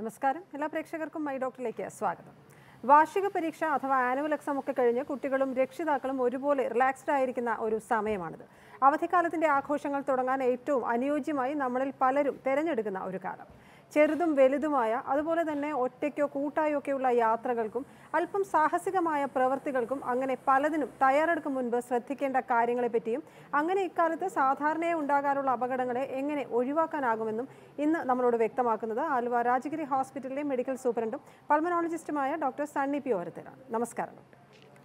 നമസ്കാരം എല്ലാ പ്രേക്ഷകർക്കും മൈ ഡോക്ടറിലേക്ക് സ്വാഗതം വാർഷിക പരീക്ഷ അഥവാ ആനുവൽ എക്സാം ഒക്കെ കഴിഞ്ഞ് കുട്ടികളും രക്ഷിതാക്കളും ഒരുപോലെ റിലാക്സ്ഡ് ആയിരിക്കുന്ന ഒരു സമയമാണിത് അവധിക്കാലത്തിന്റെ ആഘോഷങ്ങൾ തുടങ്ങാൻ ഏറ്റവും അനുയോജ്യമായി നമ്മളിൽ പലരും തിരഞ്ഞെടുക്കുന്ന ഒരു കാലം ചെറുതും വലുതുമായ അതുപോലെ തന്നെ ഒറ്റയ്ക്കോ കൂട്ടായോ ഒക്കെയുള്ള യാത്രകൾക്കും അല്പം സാഹസികമായ പ്രവൃത്തികൾക്കും അങ്ങനെ പലതിനും തയ്യാറെടുക്കും മുൻപ് ശ്രദ്ധിക്കേണ്ട കാര്യങ്ങളെപ്പറ്റിയും അങ്ങനെ ഇക്കാലത്ത് സാധാരണയായി ഉണ്ടാകാറുള്ള അപകടങ്ങളെ എങ്ങനെ ഒഴിവാക്കാനാകുമെന്നും ഇന്ന് നമ്മളോട് വ്യക്തമാക്കുന്നത് ആലുവ രാജഗിരി ഹോസ്പിറ്റലിലെ മെഡിക്കൽ സൂപ്രണ്ടും പൾമനോളജിസ്റ്റുമായ ഡോക്ടർ സണ്ണി പി ഓരത്തിലാണ് നമസ്കാരം ഡോക്ടർ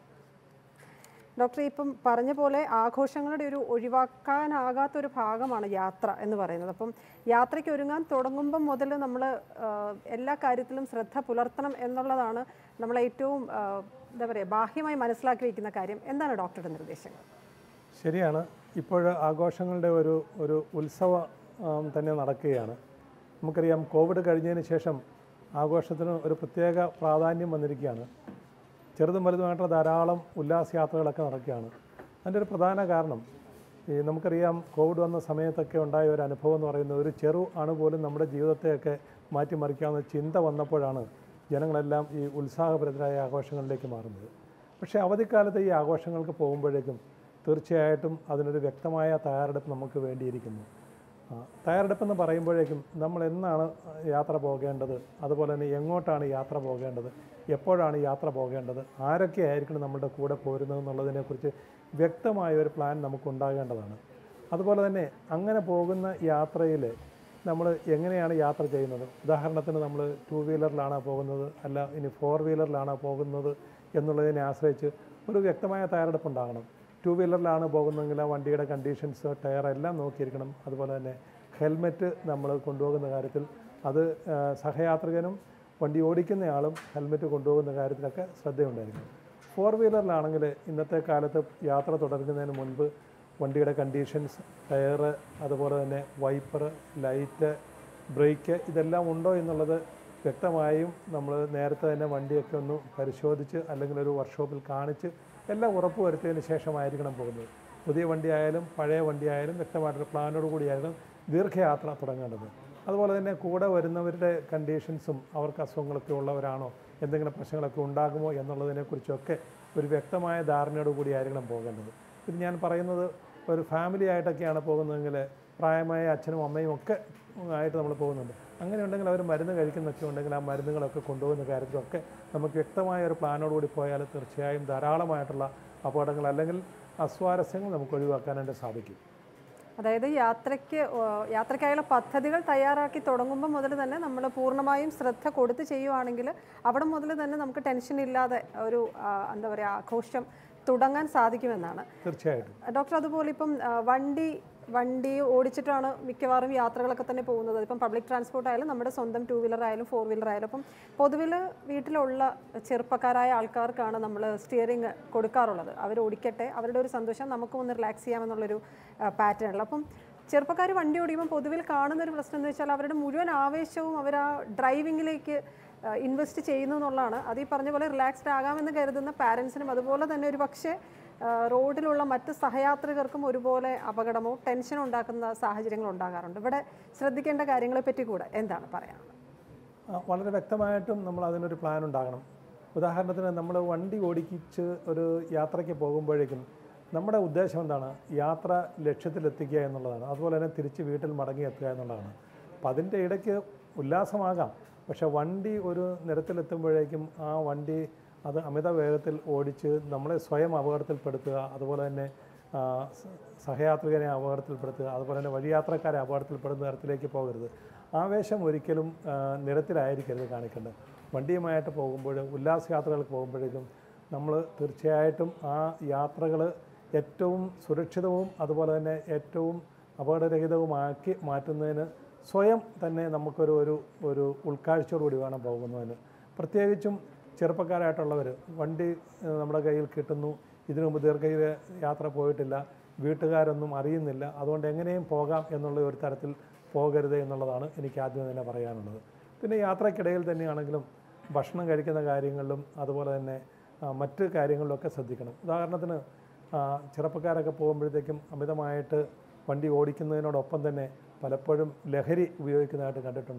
ഡോക്ടർ ഇപ്പം പറഞ്ഞ പോലെ ആഘോഷങ്ങളുടെ ഒരു ഒഴിവാക്കാനാകാത്ത ഒരു ഭാഗമാണ് യാത്ര എന്ന് പറയുന്നത് അപ്പം യാത്രയ്ക്ക് ഒരുങ്ങാൻ തുടങ്ങുമ്പം മുതൽ നമ്മൾ എല്ലാ കാര്യത്തിലും ശ്രദ്ധ പുലർത്തണം എന്നുള്ളതാണ് നമ്മൾ ഏറ്റവും ആ, എന്താ പറയുക ബാഹ്യമായി മനസ്സിലാക്കി വയ്ക്കുന്ന കാര്യം എന്താണ് ഡോക്ടറുടെ നിർദ്ദേശങ്ങൾ ശരിയാണ് ഇപ്പോൾ ആഘോഷങ്ങളുടെ ഒരു ഒരു ഉത്സവ ആം, തന്നെ നടക്കുകയാണ് നമുക്കറിയാം കോവിഡ് കഴിഞ്ഞതിന് ശേഷം ആഘോഷത്തിന് ഒരു പ്രത്യേക പ്രാധാന്യം വന്നിരിക്കുകയാണ് ചെറുതും വലുതുമായിട്ടുള്ള ധാരാളം ഉല്ലാസയാത്രകളൊക്കെ നടക്കുകയാണ് അതിൻ്റെ ഒരു പ്രധാന കാരണം ഈ നമുക്കറിയാം കോവിഡ് വന്ന സമയത്തൊക്കെ ഉണ്ടായ ഒരു അനുഭവം എന്ന് പറയുന്നത് ഒരു ചെറു അണു പോലും നമ്മുടെ ജീവിതത്തെയൊക്കെ മാറ്റിമറിക്കാവുന്ന ചിന്ത വന്നപ്പോഴാണ് ജനങ്ങളെല്ലാം ഈ ഉത്സാഹഭരിതരായ ആഘോഷങ്ങളിലേക്ക് മാറുന്നത് പക്ഷേ അവധിക്കാലത്ത് ഈ ആഘോഷങ്ങൾക്ക് പോകുമ്പോഴേക്കും തീർച്ചയായിട്ടും അതിനൊരു വ്യക്തമായ തയ്യാറെടുപ്പ് നമുക്ക് വേണ്ടിയിരിക്കുന്നു ആ, തയ്യാറെടുപ്പെന്ന് പറയുമ്പോഴേക്കും നമ്മൾ എന്നാണ് യാത്ര പോകേണ്ടത് അതുപോലെ തന്നെ എങ്ങോട്ടാണ് യാത്ര പോകേണ്ടത് എപ്പോഴാണ് യാത്ര പോകേണ്ടത് ആരൊക്കെ ആയിരിക്കണം നമ്മുടെ കൂടെ പോരുന്നത് എന്നുള്ളതിനെക്കുറിച്ച് വ്യക്തമായ ഒരു പ്ലാൻ നമുക്കുണ്ടാകേണ്ടതാണ് അതുപോലെ തന്നെ അങ്ങനെ പോകുന്ന യാത്രയിൽ നമ്മൾ എങ്ങനെയാണ് യാത്ര ചെയ്യുന്നത് ഉദാഹരണത്തിന് നമ്മൾ ടു വീലറിലാണോ പോകുന്നത് അല്ല ഇനി ഫോർ വീലറിലാണോ പോകുന്നത് എന്നുള്ളതിനെ ആശ്രയിച്ച് ഒരു വ്യക്തമായ തയ്യാറെടുപ്പ് ഉണ്ടാകണം ടു വീലറിലാണ് പോകുന്നതെങ്കിൽ ആ വണ്ടിയുടെ കണ്ടീഷൻസ് ടയർ എല്ലാം നോക്കിയിരിക്കണം അതുപോലെ തന്നെ ഹെൽമെറ്റ് നമ്മൾ കൊണ്ടുപോകുന്ന കാര്യത്തിൽ അത് ആ, സഹയാത്രികനും വണ്ടി ഓടിക്കുന്നയാളും ഹെൽമെറ്റ് കൊണ്ടുപോകുന്ന കാര്യത്തിലൊക്കെ ശ്രദ്ധയുണ്ടായിരിക്കും ഫോർ വീലറിലാണെങ്കിൽ ഇന്നത്തെ കാലത്ത് യാത്ര തുടരുന്നതിന് മുൻപ് വണ്ടിയുടെ കണ്ടീഷൻസ് ടയറ് അതുപോലെ തന്നെ വൈപ്പർ ലൈറ്റ് ബ്രേക്ക് ഇതെല്ലാം ഉണ്ടോ എന്നുള്ളത് വ്യക്തമായും നമ്മൾ നേരത്തെ തന്നെ വണ്ടിയൊക്കെ ഒന്ന് പരിശോധിച്ച് അല്ലെങ്കിൽ ഒരു വർക്ക്ഷോപ്പിൽ കാണിച്ച് എല്ലാം ഉറപ്പ് വരുത്തിയതിന് ശേഷമായിരിക്കണം പോകുന്നത് പുതിയ വണ്ടി ആയാലും പഴയ വണ്ടി ആയാലും വ്യക്തമായിട്ടൊരു പ്ലാനോട് കൂടിയായിരുന്നു ദീർഘയാത്ര തുടങ്ങേണ്ടത് അതുപോലെ തന്നെ കൂടെ വരുന്നവരുടെ കണ്ടീഷൻസും അവർക്ക് അസുഖങ്ങളൊക്കെ ഉള്ളവരാണോ എന്തെങ്കിലും പ്രശ്നങ്ങളൊക്കെ ഉണ്ടാകുമോ എന്നുള്ളതിനെക്കുറിച്ചൊക്കെ ഒരു വ്യക്തമായ ധാരണയോട് കൂടിയായിരിക്കണം പോകേണ്ടത് ഇത് ഞാൻ പറയുന്നത് ഒരു ഫാമിലി ആയിട്ടൊക്കെയാണ് പോകുന്നതെങ്കിൽ പ്രായമായ അച്ഛനും അമ്മയും ഒക്കെ ആയിട്ട് നമ്മൾ പോകുന്നുണ്ട് അങ്ങനെ ഉണ്ടെങ്കിൽ അവർ മരുന്ന് കഴിക്കുന്നൊക്കെ ഉണ്ടെങ്കിൽ ആ മരുന്നുകളൊക്കെ കൊണ്ടുപോകുന്ന കാര്യത്തിലൊക്കെ നമുക്ക് വ്യക്തമായ ഒരു പ്ലാനോടുകൂടി പോയാൽ തീർച്ചയായും ധാരാളമായിട്ടുള്ള അപകടങ്ങൾ അല്ലെങ്കിൽ അസ്വാരസ്യങ്ങൾ നമുക്ക് ഒഴിവാക്കാനായിട്ട് സാധിക്കും അതായത് യാത്രയ്ക്ക് ഓ, യാത്രയ്ക്കായുള്ള പദ്ധതികൾ തയ്യാറാക്കി തുടങ്ങുമ്പോൾ മുതൽ തന്നെ നമ്മൾ പൂർണ്ണമായും ശ്രദ്ധ കൊടുത്ത് ചെയ്യുവാണെങ്കിൽ അവിടെ മുതൽ തന്നെ നമുക്ക് ടെൻഷൻ ഇല്ലാതെ ഒരു ആ, എന്താ പറയുക ആഘോഷം തുടങ്ങാൻ സാധിക്കുമെന്നാണ് തീർച്ചയായിട്ടും ഡോക്ടർ അതുപോലെ ഇപ്പം ആ, വണ്ടി വണ്ടി ഓടിച്ചിട്ടാണ് മിക്കവാറും യാത്രകളൊക്കെ തന്നെ പോകുന്നത് ഇപ്പം പബ്ലിക് ട്രാൻസ്പോർട്ട് ആയാലും നമ്മുടെ സ്വന്തം ടൂ വീലർ ആയാലും ഫോർ വീലർ ആയാലും അപ്പം പൊതുവിൽ വീട്ടിലുള്ള ചെറുപ്പക്കാരായ ആൾക്കാർക്കാണ് നമ്മൾ സ്റ്റിയറിംഗ് കൊടുക്കാറുള്ളത് അവർ ഓടിക്കട്ടെ അവരുടെ ഒരു സന്തോഷം നമുക്കും ഒന്ന് റിലാക്സ് ചെയ്യാമെന്നുള്ളൊരു പാറ്റേണിൽ അപ്പം ചെറുപ്പക്കാർ വണ്ടി ഓടിക്കുമ്പോൾ പൊതുവിൽ കാണുന്ന ഒരു പ്രശ്നം എന്ന് വെച്ചാൽ അവരുടെ മുഴുവൻ ആവേശവും അവർ ആ ഡ്രൈവിങ്ങിലേക്ക് ഇൻവെസ്റ്റ് ചെയ്യുന്നു എന്നുള്ളതാണ് അത് ഈ പറഞ്ഞ പോലെ റിലാക്സ്ഡ് ആകാമെന്ന് കരുതുന്ന പാരൻസിനും അതുപോലെ തന്നെ ഒരു പക്ഷേ ആ, റോഡിലുള്ള മറ്റ് സഹയാത്രികർക്കും ഒരുപോലെ അപകടമോ ടെൻഷനോ ഉണ്ടാക്കുന്ന സാഹചര്യങ്ങൾ ഉണ്ടാകാറുണ്ട് ഇവിടെ ശ്രദ്ധിക്കേണ്ട കാര്യങ്ങളെപ്പറ്റി കൂടെ എന്താണ് പറയാനുള്ളത് ആ, വളരെ വ്യക്തമായിട്ടും നമ്മൾ അതിനൊരു പ്ലാൻ ഉണ്ടാകണം ഉദാഹരണത്തിന് നമ്മൾ വണ്ടി ഓടിക്കിച്ച് ഒരു യാത്രയ്ക്ക് പോകുമ്പോഴേക്കും നമ്മുടെ ഉദ്ദേശം എന്താണ് യാത്ര ലക്ഷ്യത്തിലെത്തിക്കുക എന്നുള്ളതാണ് അതുപോലെ തന്നെ തിരിച്ച് വീട്ടിൽ മടങ്ങി എത്തുക എന്നുള്ളതാണ് അപ്പം അതിൻ്റെ ഇടയ്ക്ക് ഉല്ലാസമാകാം പക്ഷേ വണ്ടി ഒരു നിരത്തിലെത്തുമ്പോഴേക്കും ആ വണ്ടി അത് അമിത വേഗത്തിൽ ഓടിച്ച് നമ്മളെ സ്വയം അപകടത്തിൽപ്പെടുത്തുക അതുപോലെ തന്നെ ആ, സ- സഹയാത്രികനെ അപകടത്തിൽപ്പെടുത്തുക അതുപോലെ തന്നെ വഴിയാത്രക്കാരെ അപകടത്തിൽപ്പെടുന്ന തരത്തിലേക്ക് പോകരുത് ആവേശം ഒരിക്കലും ആ, നിരത്തിലായിരിക്കരുത് കാണിക്കേണ്ടത് വണ്ടിയുമായിട്ട് പോകുമ്പോൾ ഉല്ലാസയാത്രകൾക്ക് പോകുമ്പോഴേക്കും നമ്മൾ തീർച്ചയായിട്ടും ആ യാത്രകൾ ഏറ്റവും സുരക്ഷിതവും അതുപോലെ തന്നെ ഏറ്റവും അപകടരഹിതവുമാക്കി മാറ്റുന്നതിന് സ്വയം തന്നെ നമുക്കൊരു ഒരു ഒരു ഉൾക്കാഴ്ചയോടുകൂടി വേണം പോകുന്നതിന് പ്രത്യേകിച്ചും ചെറുപ്പക്കാരായിട്ടുള്ളവർ വണ്ടി ഏഹ്, നമ്മുടെ കയ്യിൽ കിട്ടുന്നു ഇതിനു മുമ്പ് ദീർഘ യാത്ര പോയിട്ടില്ല വീട്ടുകാരൊന്നും അറിയുന്നില്ല അതുകൊണ്ട് എങ്ങനെയും പോകാം എന്നുള്ള ഒരു തരത്തിൽ പോകരുത് എന്നുള്ളതാണ് എനിക്ക് ആദ്യം തന്നെ പറയാനുള്ളത് പിന്നെ യാത്രക്കിടയിൽ തന്നെയാണെങ്കിലും ഭക്ഷണം കഴിക്കുന്ന കാര്യങ്ങളിലും അതുപോലെ തന്നെ ആ, മറ്റ് കാര്യങ്ങളിലൊക്കെ ശ്രദ്ധിക്കണം ഉദാഹരണത്തിന് ആ, ചെറുപ്പക്കാരൊക്കെ പോകുമ്പോഴത്തേക്കും അമിതമായിട്ട് വണ്ടി ഓടിക്കുന്നതിനോടൊപ്പം തന്നെ പലപ്പോഴും ലഹരി ഉപയോഗിക്കുന്നതായിട്ട് കണ്ടിട്ടുണ്ട്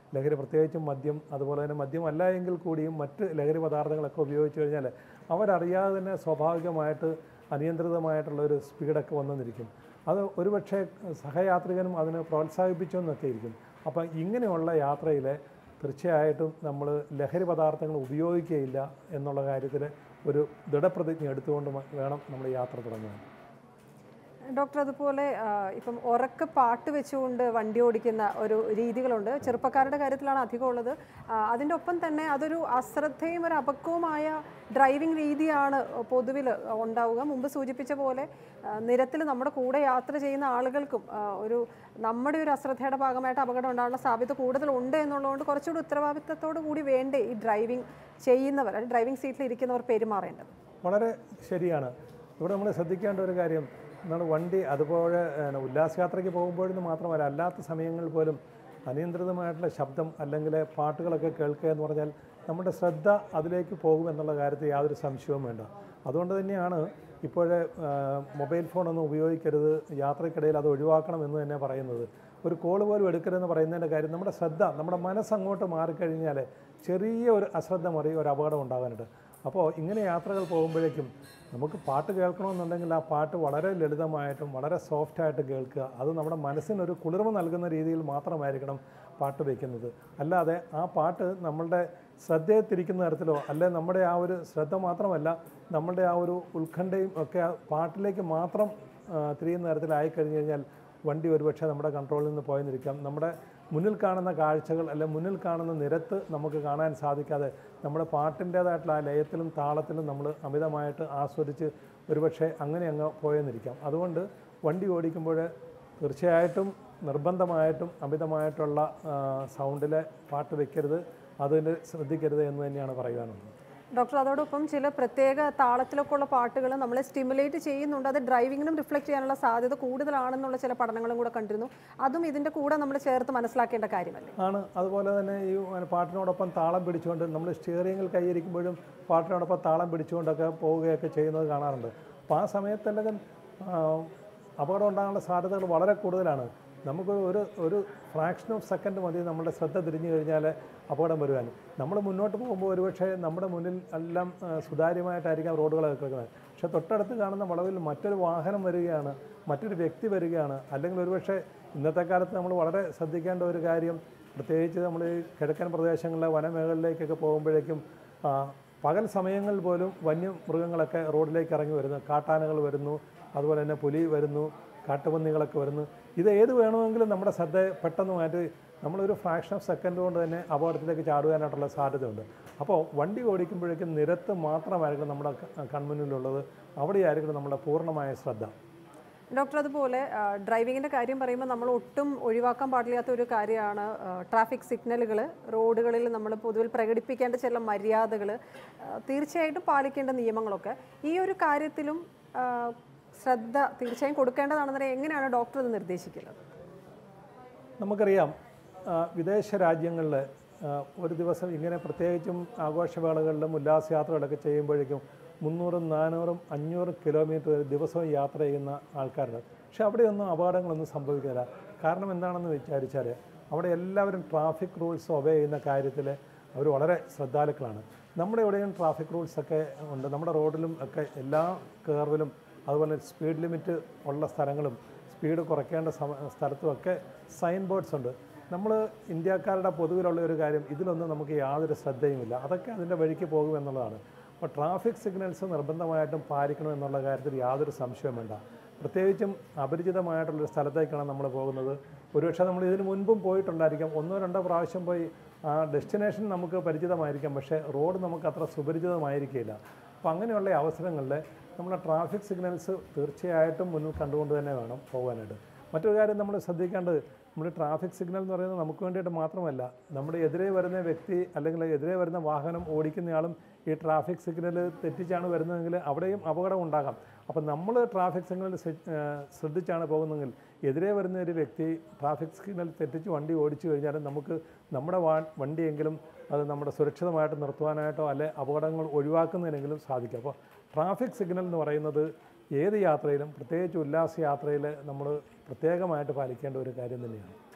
ലഹരി പ്രത്യേകിച്ചും മദ്യം അതുപോലെ തന്നെ മദ്യമല്ല എങ്കിൽ കൂടിയും മറ്റ് ലഹരി പദാർത്ഥങ്ങളൊക്കെ ഉപയോഗിച്ച് കഴിഞ്ഞാൽ അവരറിയാതെ തന്നെ സ്വാഭാവികമായിട്ട് അനിയന്ത്രിതമായിട്ടുള്ള ഒരു സ്പീഡൊക്കെ വന്നെന്നിരിക്കും അത് ഒരുപക്ഷെ സഹയാത്രികനും അതിന് പ്രോത്സാഹിപ്പിച്ചെന്നൊക്കെ ഇരിക്കും അപ്പം ഇങ്ങനെയുള്ള യാത്രയിൽ തീർച്ചയായിട്ടും നമ്മൾ ലഹരി പദാർത്ഥങ്ങൾ ഉപയോഗിക്കുകയില്ല എന്നുള്ള കാര്യത്തിൽ ഒരു ദൃഢപ്രതിജ്ഞ എടുത്തുകൊണ്ട് മ- വേണം നമ്മൾ യാത്ര തുടങ്ങാൻ ഡോക്ടർ അതുപോലെ ആ, ഇപ്പം ഉറക്ക പാട്ട് വെച്ചുകൊണ്ട് വണ്ടി ഓടിക്കുന്ന ഒരു രീതികളുണ്ട് ചെറുപ്പക്കാരുടെ കാര്യത്തിലാണ് അധികം ഉള്ളത് ആ, അതിൻ്റെ ഒപ്പം തന്നെ അതൊരു അശ്രദ്ധയും ഒരു അപക്വമായ ഡ്രൈവിംഗ് രീതിയാണ് പൊതുവിൽ ഉണ്ടാവുക മുമ്പ് സൂചിപ്പിച്ച പോലെ നിരത്തിൽ നമ്മുടെ കൂടെ യാത്ര ചെയ്യുന്ന ആളുകൾക്കും ആ, ഒരു നമ്മുടെ ഒരു അശ്രദ്ധയുടെ ഭാഗമായിട്ട് അപകടം ഉണ്ടാകാനുള്ള സാധ്യത കൂടുതലുണ്ട് എന്നുള്ളതുകൊണ്ട് കുറച്ചുകൂടി ഉത്തരവാദിത്തത്തോടു കൂടി വേണ്ടേ ഈ ഡ്രൈവിംഗ് ചെയ്യുന്നവർ അല്ലെങ്കിൽ ഡ്രൈവിംഗ് സീറ്റിൽ ഇരിക്കുന്നവർ പെരുമാറേണ്ടത് വളരെ ശരിയാണ് ഇവിടെ നമ്മൾ ശ്രദ്ധിക്കേണ്ട ഒരു കാര്യം നമ്മൾ വണ്ടി അതുപോലെ ഏഹ്, ഉല്ലാസയാത്രയ്ക്ക് പോകുമ്പോഴെന്ന് മാത്രമല്ല അല്ലാത്ത സമയങ്ങളിൽ പോലും അനിയന്ത്രിതമായിട്ടുള്ള ശബ്ദം അല്ലെങ്കിൽ പാട്ടുകളൊക്കെ കേൾക്കുക എന്ന് പറഞ്ഞാൽ നമ്മുടെ ശ്രദ്ധ അതിലേക്ക് പോകും എന്നുള്ള കാര്യത്തിൽ യാതൊരു സംശയവും വേണ്ട അതുകൊണ്ട് തന്നെയാണ് ഇപ്പോഴേ മൊബൈൽ ഫോണൊന്നും ഉപയോഗിക്കരുത് യാത്രയ്ക്കിടയിൽ അത് ഒഴിവാക്കണം എന്ന് തന്നെ പറയുന്നത് ഒരു കോൾ പോലും എടുക്കരുതെന്ന് പറയുന്നതിൻ്റെ കാര്യം നമ്മുടെ ശ്രദ്ധ നമ്മുടെ മനസ്സ് അങ്ങോട്ട് മാറിക്കഴിഞ്ഞാൽ ചെറിയ ഒരു അശ്രദ്ധ മറി ഒരു അപകടം ഉണ്ടാകാനുണ്ട് അപ്പോൾ ഇങ്ങനെ യാത്രകൾ പോകുമ്പോഴേക്കും നമുക്ക് പാട്ട് കേൾക്കണമെന്നുണ്ടെങ്കിൽ ആ പാട്ട് വളരെ ലളിതമായിട്ടും വളരെ സോഫ്റ്റായിട്ട് കേൾക്കുക അത് നമ്മുടെ മനസ്സിനൊരു കുളിർമ നൽകുന്ന രീതിയിൽ മാത്രമായിരിക്കണം പാട്ട് വയ്ക്കുന്നത് അല്ലാതെ ആ പാട്ട് നമ്മളുടെ ശ്രദ്ധയെ തിരിക്കുന്ന തരത്തിലോ അല്ലെ നമ്മുടെ ആ ഒരു ശ്രദ്ധ മാത്രമല്ല നമ്മളുടെ ആ ഒരു ഉത്കണ്ഠയും ഒക്കെ ആ പാട്ടിലേക്ക് മാത്രം ആ, തിരിയുന്ന തരത്തിലായി കഴിഞ്ഞു കഴിഞ്ഞാൽ വണ്ടി ഒരുപക്ഷെ നമ്മുടെ കൺട്രോളിൽ നിന്ന് പോയെന്നിരിക്കാം നമ്മുടെ മുന്നിൽ കാണുന്ന കാഴ്ചകൾ അല്ലെ മുന്നിൽ കാണുന്ന നിരത്ത് നമുക്ക് കാണാൻ സാധിക്കാതെ നമ്മുടെ പാട്ടിൻ്റേതായിട്ടുള്ള ആ ലയത്തിലും താളത്തിലും നമ്മൾ അമിതമായിട്ട് ആസ്വദിച്ച് ഒരുപക്ഷെ അങ്ങനെ അങ്ങ് പോയെന്നിരിക്കാം അതുകൊണ്ട് വണ്ടി ഓടിക്കുമ്പോൾ തീർച്ചയായിട്ടും നിർബന്ധമായിട്ടും അമിതമായിട്ടുള്ള സൗണ്ടിലെ പാട്ട് വെക്കരുത് അതിന് ശ്രദ്ധിക്കരുത് എന്ന് തന്നെയാണ് പറയുവാനുള്ളത് ഡോക്ടർ അതോടൊപ്പം ചില പ്രത്യേക താളത്തിലൊക്കെ ഉള്ള പാട്ടുകൾ നമ്മളെ സ്റ്റിമുലേറ്റ് ചെയ്യുന്നുണ്ട് അത് ഡ്രൈവിങ്ങിനും റിഫ്ലക്റ്റ് ചെയ്യാനുള്ള സാധ്യത കൂടുതലാണെന്നുള്ള ചില പഠനങ്ങളും കൂടെ കണ്ടിരുന്നു അതും ഇതിൻ്റെ കൂടെ നമ്മൾ ചേർത്ത് മനസ്സിലാക്കേണ്ട കാര്യമല്ലേ ആണ് അതുപോലെ തന്നെ ഈ പാട്ടിനോടൊപ്പം താളം പിടിച്ചുകൊണ്ട് നമ്മൾ സ്റ്റിയറിങ്ങിൽ കൈയിരിക്കുമ്പോഴും പാട്ടിനോടൊപ്പം താളം പിടിച്ചുകൊണ്ടൊക്കെ പോവുകയൊക്കെ ചെയ്യുന്നത് കാണാറുണ്ട് അപ്പോൾ ആ സമയത്തെല്ലാം അപകടം ഉണ്ടാകാനുള്ള സാധ്യതകൾ വളരെ കൂടുതലാണ് നമുക്ക് ഒരു ഒരു ഫ്രാക്ഷൻ ഓഫ് സെക്കൻഡ് മതി നമ്മുടെ ശ്രദ്ധ തിരിഞ്ഞു കഴിഞ്ഞാൽ അപകടം വരുവാൻ നമ്മൾ മുന്നോട്ട് പോകുമ്പോൾ ഒരുപക്ഷെ നമ്മുടെ മുന്നിൽ എല്ലാം ആ, സുതാര്യമായിട്ടായിരിക്കാം റോഡുകളൊക്കെ കിടക്കുന്നത് പക്ഷെ തൊട്ടടുത്ത് കാണുന്ന വളവിൽ മറ്റൊരു വാഹനം വരികയാണ് മറ്റൊരു വ്യക്തി വരികയാണ് അല്ലെങ്കിൽ ഒരുപക്ഷെ ഇന്നത്തെ കാലത്ത് നമ്മൾ വളരെ ശ്രദ്ധിക്കേണ്ട ഒരു കാര്യം പ്രത്യേകിച്ച് നമ്മൾ ഈ കിഴക്കൻ പ്രദേശങ്ങളിലെ വനമേഖലയിലേക്കൊക്കെ പോകുമ്പോഴേക്കും ആ, പകൽ സമയങ്ങളിൽ പോലും വന്യമൃഗങ്ങളൊക്കെ റോഡിലേക്ക് ഇറങ്ങി വരുന്നു കാട്ടാനകൾ വരുന്നു അതുപോലെ തന്നെ പുലി വരുന്നു കാട്ടുപന്നികളൊക്കെ വരുന്നു ഇത് ഏത് വേണമെങ്കിലും നമ്മുടെ ശ്രദ്ധ പെട്ടെന്ന് മാറ്റി നമ്മളൊരു ഫ്രാക്ഷൻ ഓഫ് സെക്കൻഡ് കൊണ്ട് തന്നെ അപകടത്തിലേക്ക് ചാടുവാനായിട്ടുള്ള സാധ്യതയുണ്ട് അപ്പോൾ വണ്ടി ഓടിക്കുമ്പോഴേക്കും നിരത്ത് മാത്രമായിരിക്കും നമ്മുടെ ക- കൺമുന്നിലുള്ളത് അവിടെയായിരിക്കും നമ്മുടെ പൂർണ്ണമായ ശ്രദ്ധ ഡോക്ടർ അതുപോലെ ഡ്രൈവിങ്ങിൻ്റെ കാര്യം പറയുമ്പോൾ നമ്മൾ ഒട്ടും ഒഴിവാക്കാൻ പാടില്ലാത്ത ഒരു കാര്യമാണ് ട്രാഫിക് സിഗ്നലുകൾ റോഡുകളിൽ നമ്മൾ പൊതുവിൽ പ്രകടിപ്പിക്കേണ്ട ചില മര്യാദകൾ തീർച്ചയായിട്ടും പാലിക്കേണ്ട നിയമങ്ങളൊക്കെ ഈ ഒരു കാര്യത്തിലും ആ, ശ്രദ്ധ തീർച്ചയായും കൊടുക്കേണ്ടതാണെന്ന് എങ്ങനെയാണ് ഡോക്ടർ ഇത് നിർദ്ദേശിക്കുന്നത് നമുക്കറിയാം ആ, വിദേശ രാജ്യങ്ങളിൽ ആ, ഒരു ദിവസം ഇങ്ങനെ പ്രത്യേകിച്ചും ആഘോഷവേളകളിലും ഉല്ലാസയാത്രകളൊക്കെ ചെയ്യുമ്പോഴേക്കും മുന്നൂറും നാനൂറും അഞ്ഞൂറും കിലോമീറ്റർ ദിവസവും യാത്ര ചെയ്യുന്ന ആൾക്കാരുണ്ട് പക്ഷെ അവിടെയൊന്നും അപകടങ്ങളൊന്നും സംഭവിക്കില്ല കാരണം എന്താണെന്ന് വിചാരിച്ചാൽ അവിടെ എല്ലാവരും ട്രാഫിക് റൂൾസ് ഒബേ ചെയ്യുന്ന കാര്യത്തിൽ അവർ വളരെ ശ്രദ്ധാലുക്കളാണ് നമ്മുടെ ഇവിടെയും ട്രാഫിക് റൂൾസൊക്കെ ഉണ്ട് നമ്മുടെ റോഡിലും ഒക്കെ എല്ലാ കേർവിലും അതുപോലെ സ്പീഡ് ലിമിറ്റ് ഉള്ള സ്ഥലങ്ങളും സ്പീഡ് കുറയ്ക്കേണ്ട സമ സ്ഥലത്തുമൊക്കെ സൈൻ ബോർഡ്സ് ഉണ്ട് നമ്മൾ ഇന്ത്യക്കാരുടെ പൊതുവിലുള്ള ഒരു കാര്യം ഇതിലൊന്നും നമുക്ക് യാതൊരു ശ്രദ്ധയുമില്ല അതൊക്കെ അതിൻ്റെ വഴിക്ക് പോകും എന്നുള്ളതാണ് അപ്പോൾ ട്രാഫിക് സിഗ്നൽസ് നിർബന്ധമായിട്ടും പാലിക്കണം എന്നുള്ള കാര്യത്തിൽ യാതൊരു സംശയവും വേണ്ട പ്രത്യേകിച്ചും അപരിചിതമായിട്ടുള്ളൊരു സ്ഥലത്തേക്കാണ് നമ്മൾ പോകുന്നത് ഒരുപക്ഷെ നമ്മൾ ഇതിന് മുൻപും പോയിട്ടുണ്ടായിരിക്കാം ഒന്നോ രണ്ടോ പ്രാവശ്യം പോയി ആ ഡെസ്റ്റിനേഷൻ നമുക്ക് പരിചിതമായിരിക്കാം പക്ഷേ റോഡ് നമുക്ക് അത്ര സുപരിചിതമായിരിക്കില്ല അപ്പോൾ അങ്ങനെയുള്ള അവസരങ്ങളിൽ നമ്മൾ ട്രാഫിക് സിഗ്നൽസ് തീർച്ചയായിട്ടും മുന്നിൽ കണ്ടുകൊണ്ട് തന്നെ വേണം പോകാനായിട്ട് മറ്റൊരു കാര്യം നമ്മൾ ശ്രദ്ധിക്കേണ്ടത് നമ്മുടെ ട്രാഫിക് സിഗ്നൽ എന്ന് പറയുന്നത് നമുക്ക് വേണ്ടിയിട്ട് മാത്രമല്ല നമ്മുടെ എതിരെ വരുന്ന വ്യക്തി അല്ലെങ്കിൽ എതിരെ വരുന്ന വാഹനം ഓടിക്കുന്നയാളും ഈ ട്രാഫിക് സിഗ്നൽ തെറ്റിച്ചാണ് വരുന്നതെങ്കിൽ അവിടെയും അപകടം ഉണ്ടാകാം അപ്പം നമ്മൾ ട്രാഫിക് സിഗ്നൽ ശ്രദ്ധിച്ചാണ് പോകുന്നതെങ്കിൽ എതിരെ വരുന്ന ഒരു വ്യക്തി ട്രാഫിക് സിഗ്നൽ തെറ്റിച്ച് വണ്ടി ഓടിച്ചു കഴിഞ്ഞാൽ നമുക്ക് നമ്മുടെ വാ വണ്ടിയെങ്കിലും അത് നമ്മുടെ സുരക്ഷിതമായിട്ട് നിർത്തുവാനായിട്ടോ അല്ലെ അപകടങ്ങൾ ഒഴിവാക്കുന്നതിനെങ്കിലും സാധിക്കും അപ്പോൾ ട്രാഫിക് സിഗ്നൽ എന്ന് പറയുന്നത് ഏത് യാത്രയിലും പ്രത്യേകിച്ച് ഉല്ലാസ യാത്രയിൽ നമ്മൾ പ്രത്യേകമായിട്ട് പാലിക്കേണ്ട ഒരു കാര്യം തന്നെയാണ്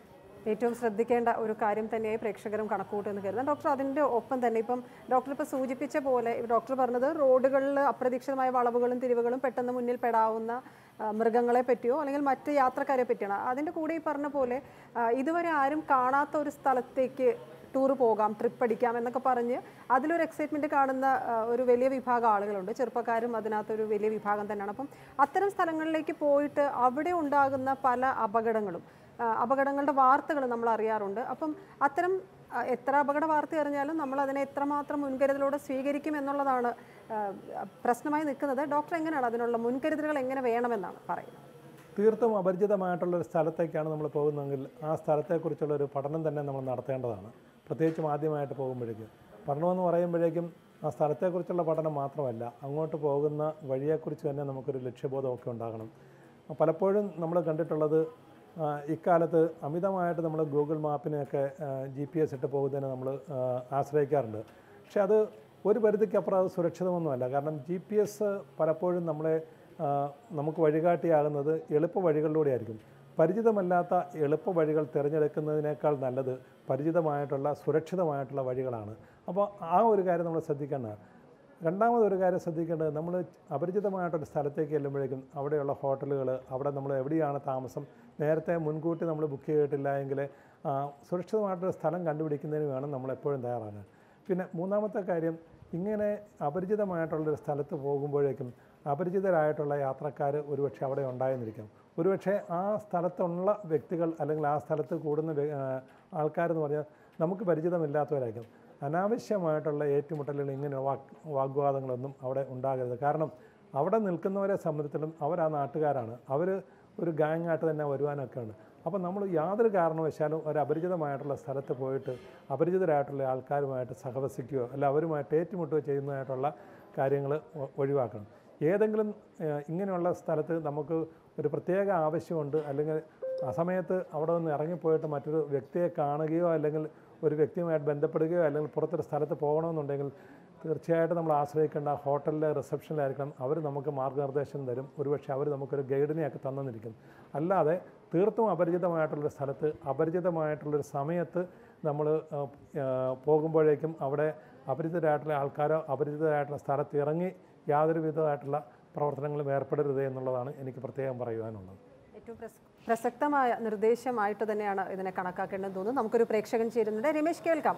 ഏറ്റവും ശ്രദ്ധിക്കേണ്ട ഒരു കാര്യം തന്നെയായി പ്രേക്ഷകരും കണക്കൂട്ടുമെന്ന് കരുതാം ഡോക്ടർ അതിൻ്റെ ഒപ്പം തന്നെ ഇപ്പം ഡോക്ടർ ഇപ്പോൾ സൂചിപ്പിച്ച പോലെ ഡോക്ടർ പറഞ്ഞത് റോഡുകളിൽ അപ്രതീക്ഷിതമായ വളവുകളും തിരിവുകളും പെട്ടെന്ന് മുന്നിൽ പെടാവുന്ന ആ, മൃഗങ്ങളെ പറ്റിയോ അല്ലെങ്കിൽ മറ്റ് യാത്രക്കാരെ പറ്റിയാണ് അതിൻ്റെ കൂടെ ഈ പറഞ്ഞ പോലെ ആ, ഇതുവരെ ആരും കാണാത്ത ഒരു സ്ഥലത്തേക്ക് ടൂർ പോകാം ട്രിപ്പ് അടിക്കാം എന്നൊക്കെ പറഞ്ഞ് അതിലൊരു എക്സൈറ്റ്മെൻറ്റ് കാണുന്ന ആ, ഒരു വലിയ വിഭാഗം ആളുകളുണ്ട് ചെറുപ്പക്കാരും അതിനകത്തൊരു വലിയ വിഭാഗം തന്നെയാണ് അപ്പം അത്തരം സ്ഥലങ്ങളിലേക്ക് പോയിട്ട് അവിടെ ഉണ്ടാകുന്ന പല അപകടങ്ങളും ആ, അപകടങ്ങളുടെ വാർത്തകൾ നമ്മൾ അറിയാറുണ്ട് അപ്പം അത്തരം ആ, എത്ര അപകട വാർത്ത അറിഞ്ഞാലും നമ്മൾ അതിനെ എത്രമാത്രം മുൻകരുതലോടെ സ്വീകരിക്കും എന്നുള്ളതാണ് ആ, പ്രശ്നമായി നിൽക്കുന്നത് ഡോക്ടർ എങ്ങനെയാണ് അതിനുള്ള മുൻകരുതലുകൾ എങ്ങനെ വേണമെന്നാണ് പറയുന്നത് തീർത്തും അപരിചിതമായിട്ടുള്ള ഒരു സ്ഥലത്തേക്കാണ് നമ്മൾ പോകുന്നതെങ്കിൽ ആ സ്ഥലത്തെക്കുറിച്ചുള്ള ഒരു പഠനം തന്നെ നമ്മൾ നടത്തേണ്ടതാണ് പ്രത്യേകിച്ചും ആദ്യമായിട്ട് പോകുമ്പോഴേക്കും പഠനമെന്ന് പറയുമ്പോഴേക്കും ആ സ്ഥലത്തെക്കുറിച്ചുള്ള പഠനം മാത്രമല്ല അങ്ങോട്ട് പോകുന്ന വഴിയെക്കുറിച്ച് തന്നെ നമുക്കൊരു ലക്ഷ്യബോധമൊക്കെ ഉണ്ടാകണം പലപ്പോഴും നമ്മൾ കണ്ടിട്ടുള്ളത് ആ, ഇക്കാലത്ത് അമിതമായിട്ട് നമ്മൾ ഗൂഗിൾ മാപ്പിനെയൊക്കെ ജി പി എസ് ഇട്ട് പോകുന്നതിന് നമ്മൾ ആശ്രയിക്കാറുണ്ട് പക്ഷെ അത് ഒരു പരിധിക്കപ്പുറം അത് സുരക്ഷിതമൊന്നുമല്ല കാരണം ജി പി എസ് പലപ്പോഴും നമ്മളെ ആ, നമുക്ക് വഴികാട്ടിയാകുന്നത് എളുപ്പ വഴികളിലൂടെയായിരിക്കും പരിചിതമല്ലാത്ത എളുപ്പ വഴികൾ തിരഞ്ഞെടുക്കുന്നതിനേക്കാൾ നല്ലത് പരിചിതമായിട്ടുള്ള സുരക്ഷിതമായിട്ടുള്ള വഴികളാണ് അപ്പോൾ ആ ഒരു കാര്യം നമ്മൾ ശ്രദ്ധിക്കേണ്ടതാണ് രണ്ടാമത് ഒരു കാര്യം ശ്രദ്ധിക്കേണ്ടത് നമ്മൾ അപരിചിതമായിട്ടൊരു സ്ഥലത്തേക്ക് ചെല്ലുമ്പോഴേക്കും അവിടെയുള്ള ഹോട്ടലുകൾ അവിടെ നമ്മൾ എവിടെയാണ് താമസം നേരത്തെ മുൻകൂട്ടി നമ്മൾ ബുക്ക് ചെയ്തിട്ടില്ല എങ്കിൽ ആ, സുരക്ഷിതമായിട്ടൊരു സ്ഥലം കണ്ടുപിടിക്കുന്നതിന് വേണം നമ്മൾ എപ്പോഴും തയ്യാറാകാൻ പിന്നെ മൂന്നാമത്തെ കാര്യം ഇങ്ങനെ അപരിചിതമായിട്ടുള്ളൊരു സ്ഥലത്ത് പോകുമ്പോഴേക്കും അപരിചിതരായിട്ടുള്ള യാത്രക്കാർ ഒരുപക്ഷെ അവിടെ ഉണ്ടായെന്നിരിക്കാം ഒരുപക്ഷെ ആ സ്ഥലത്തുള്ള വ്യക്തികൾ അല്ലെങ്കിൽ ആ സ്ഥലത്ത് കൂടുന്ന വ്യ- ആ, ആൾക്കാരെന്ന് പറഞ്ഞാൽ നമുക്ക് പരിചിതമില്ലാത്തവരായിരിക്കും അനാവശ്യമായിട്ടുള്ള ഏറ്റുമുട്ടലുകൾ ഇങ്ങനെ വാക് വാഗ്വാദങ്ങളൊന്നും അവിടെ ഉണ്ടാകരുത് കാരണം അവിടെ നിൽക്കുന്നവരെ സംബന്ധിച്ചിടത്തോളം അവർ ആ നാട്ടുകാരാണ് അവർ ഒരു ഗാങ് ആയിട്ട് തന്നെ വരുവാനൊക്കെ ഉണ്ട് അപ്പോൾ നമ്മൾ യാതൊരു കാരണവശാലും ഒരു അപരിചിതമായിട്ടുള്ള സ്ഥലത്ത് പോയിട്ട് അപരിചിതരായിട്ടുള്ള ആൾക്കാരുമായിട്ട് സഹവസിക്കുകയോ അല്ല അവരുമായിട്ട് ഏറ്റുമുട്ടുകയോ ചെയ്യുന്നതായിട്ടുള്ള കാര്യങ്ങൾ ഒഴിവാക്കണം ഏതെങ്കിലും ഏഹ്, ഇങ്ങനെയുള്ള സ്ഥലത്ത് നമുക്ക് ഒരു പ്രത്യേക ആവശ്യമുണ്ട് അല്ലെങ്കിൽ ആ സമയത്ത് അവിടെ നിന്ന് ഇറങ്ങിപ്പോയിട്ട് മറ്റൊരു വ്യക്തിയെ കാണുകയോ അല്ലെങ്കിൽ ഒരു വ്യക്തിയുമായിട്ട് ബന്ധപ്പെടുകയോ അല്ലെങ്കിൽ പുറത്തൊരു സ്ഥലത്ത് പോകണമെന്നുണ്ടെങ്കിൽ തീർച്ചയായിട്ടും നമ്മൾ ആശ്രയിക്കേണ്ട ഹോട്ടലിലെ റിസപ്ഷനിലായിരിക്കണം അവർ നമുക്ക് മാർഗ്ഗനിർദ്ദേശം തരും ഒരുപക്ഷെ അവർ നമുക്കൊരു ഗൈഡിനെയൊക്കെ തന്നിരിക്കും അല്ലാതെ തീർത്തും അപരിചിതമായിട്ടുള്ളൊരു സ്ഥലത്ത് അപരിചിതമായിട്ടുള്ളൊരു സമയത്ത് നമ്മൾ പോകുമ്പോഴേക്കും അവിടെ അപരിചിതരായിട്ടുള്ള ആൾക്കാരോ അപരിചിതരായിട്ടുള്ള സ്ഥലത്ത് ഇറങ്ങി യാതൊരു വിധമായിട്ടുള്ള പ്രവർത്തനങ്ങളും ഏർപ്പെടരുത് എന്നുള്ളതാണ് എനിക്ക് പ്രത്യേകം പറയുവാനുള്ളത് ഏറ്റവും പ്രസ- പ്രസക്തമായ നിർദ്ദേശമായിട്ട് തന്നെയാണ് ഇതിനെ കണക്കാക്കേണ്ടത് തോന്നുന്നു നമുക്കൊരു പ്രേക്ഷകൻ ചേരുന്നുണ്ട് രമേശ് കേൾക്കാം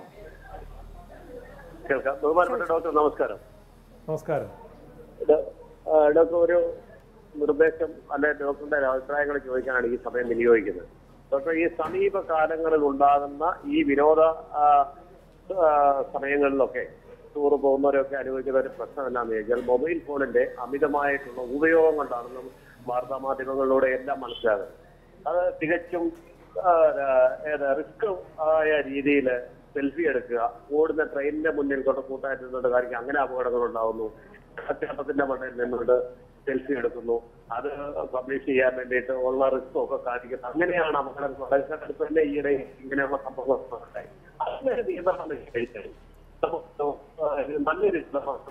കേൾക്കാം ബഹുമാനപ്പെട്ട ഡോക്ടർ നമസ്കാരം നമസ്കാരം ഇത്, ആ, ഡോക്ടർ ഒരു നിർദ്ദേശം അല്ലെ ഡോക്ടറുടെ ഒരു അഭിപ്രായങ്ങൾ ചോദിക്കാനാണ് ഈ സമയം വിനിയോഗിക്കുന്നത് ഡോക്ടർ ഈ സമീപ കാലങ്ങളിൽ ഉണ്ടാകുന്ന ഈ വിനോദ ആ, ആ, സമയങ്ങളിലൊക്കെ ടൂർ പോകുന്നവരൊക്കെ അനുഭവിക്കുന്ന ഒരു പ്രശ്നം എന്താണെന്ന് ചോദിച്ചാൽ മൊബൈൽ ഫോണിന്റെ അമിതമായിട്ടുള്ള ഉപയോഗം കൊണ്ടാണ് നമ്മൾ വാർത്താ മാധ്യമങ്ങളിലൂടെ എല്ലാം മനസ്സിലാകുന്നത് അത് തികച്ചും ആ, ആ, ഏത് റിസ്ക് ആയ രീതിയിൽ സെൽഫി എടുക്കുക ഓടുന്ന ട്രെയിനിന്റെ മുന്നിൽ കൊണ്ട് കൂട്ടായിട്ട് നിന്നുകൊണ്ട് കാണിക്കുക അങ്ങനെ അപകടങ്ങൾ ഉണ്ടാവുന്നു കച്ചവടത്തിന്റെ മണ്ടയിൽ നിന്നുകൊണ്ട് സെൽഫി എടുക്കുന്നു അത് പബ്ലിഷ് ചെയ്യാൻ വേണ്ടിയിട്ട് ഉള്ള റിസ്ക് ഒക്കെ കാണിക്കുന്നു അങ്ങനെയാണ് അപകടങ്ങൾ അടുത്ത് തന്നെ ഈയിടെ ഇങ്ങനെയുള്ള സംഭവങ്ങൾ ഉണ്ടായി അതിനൊരു നിയന്ത്രണം കഴിച്ചാൽ നല്ലൊരു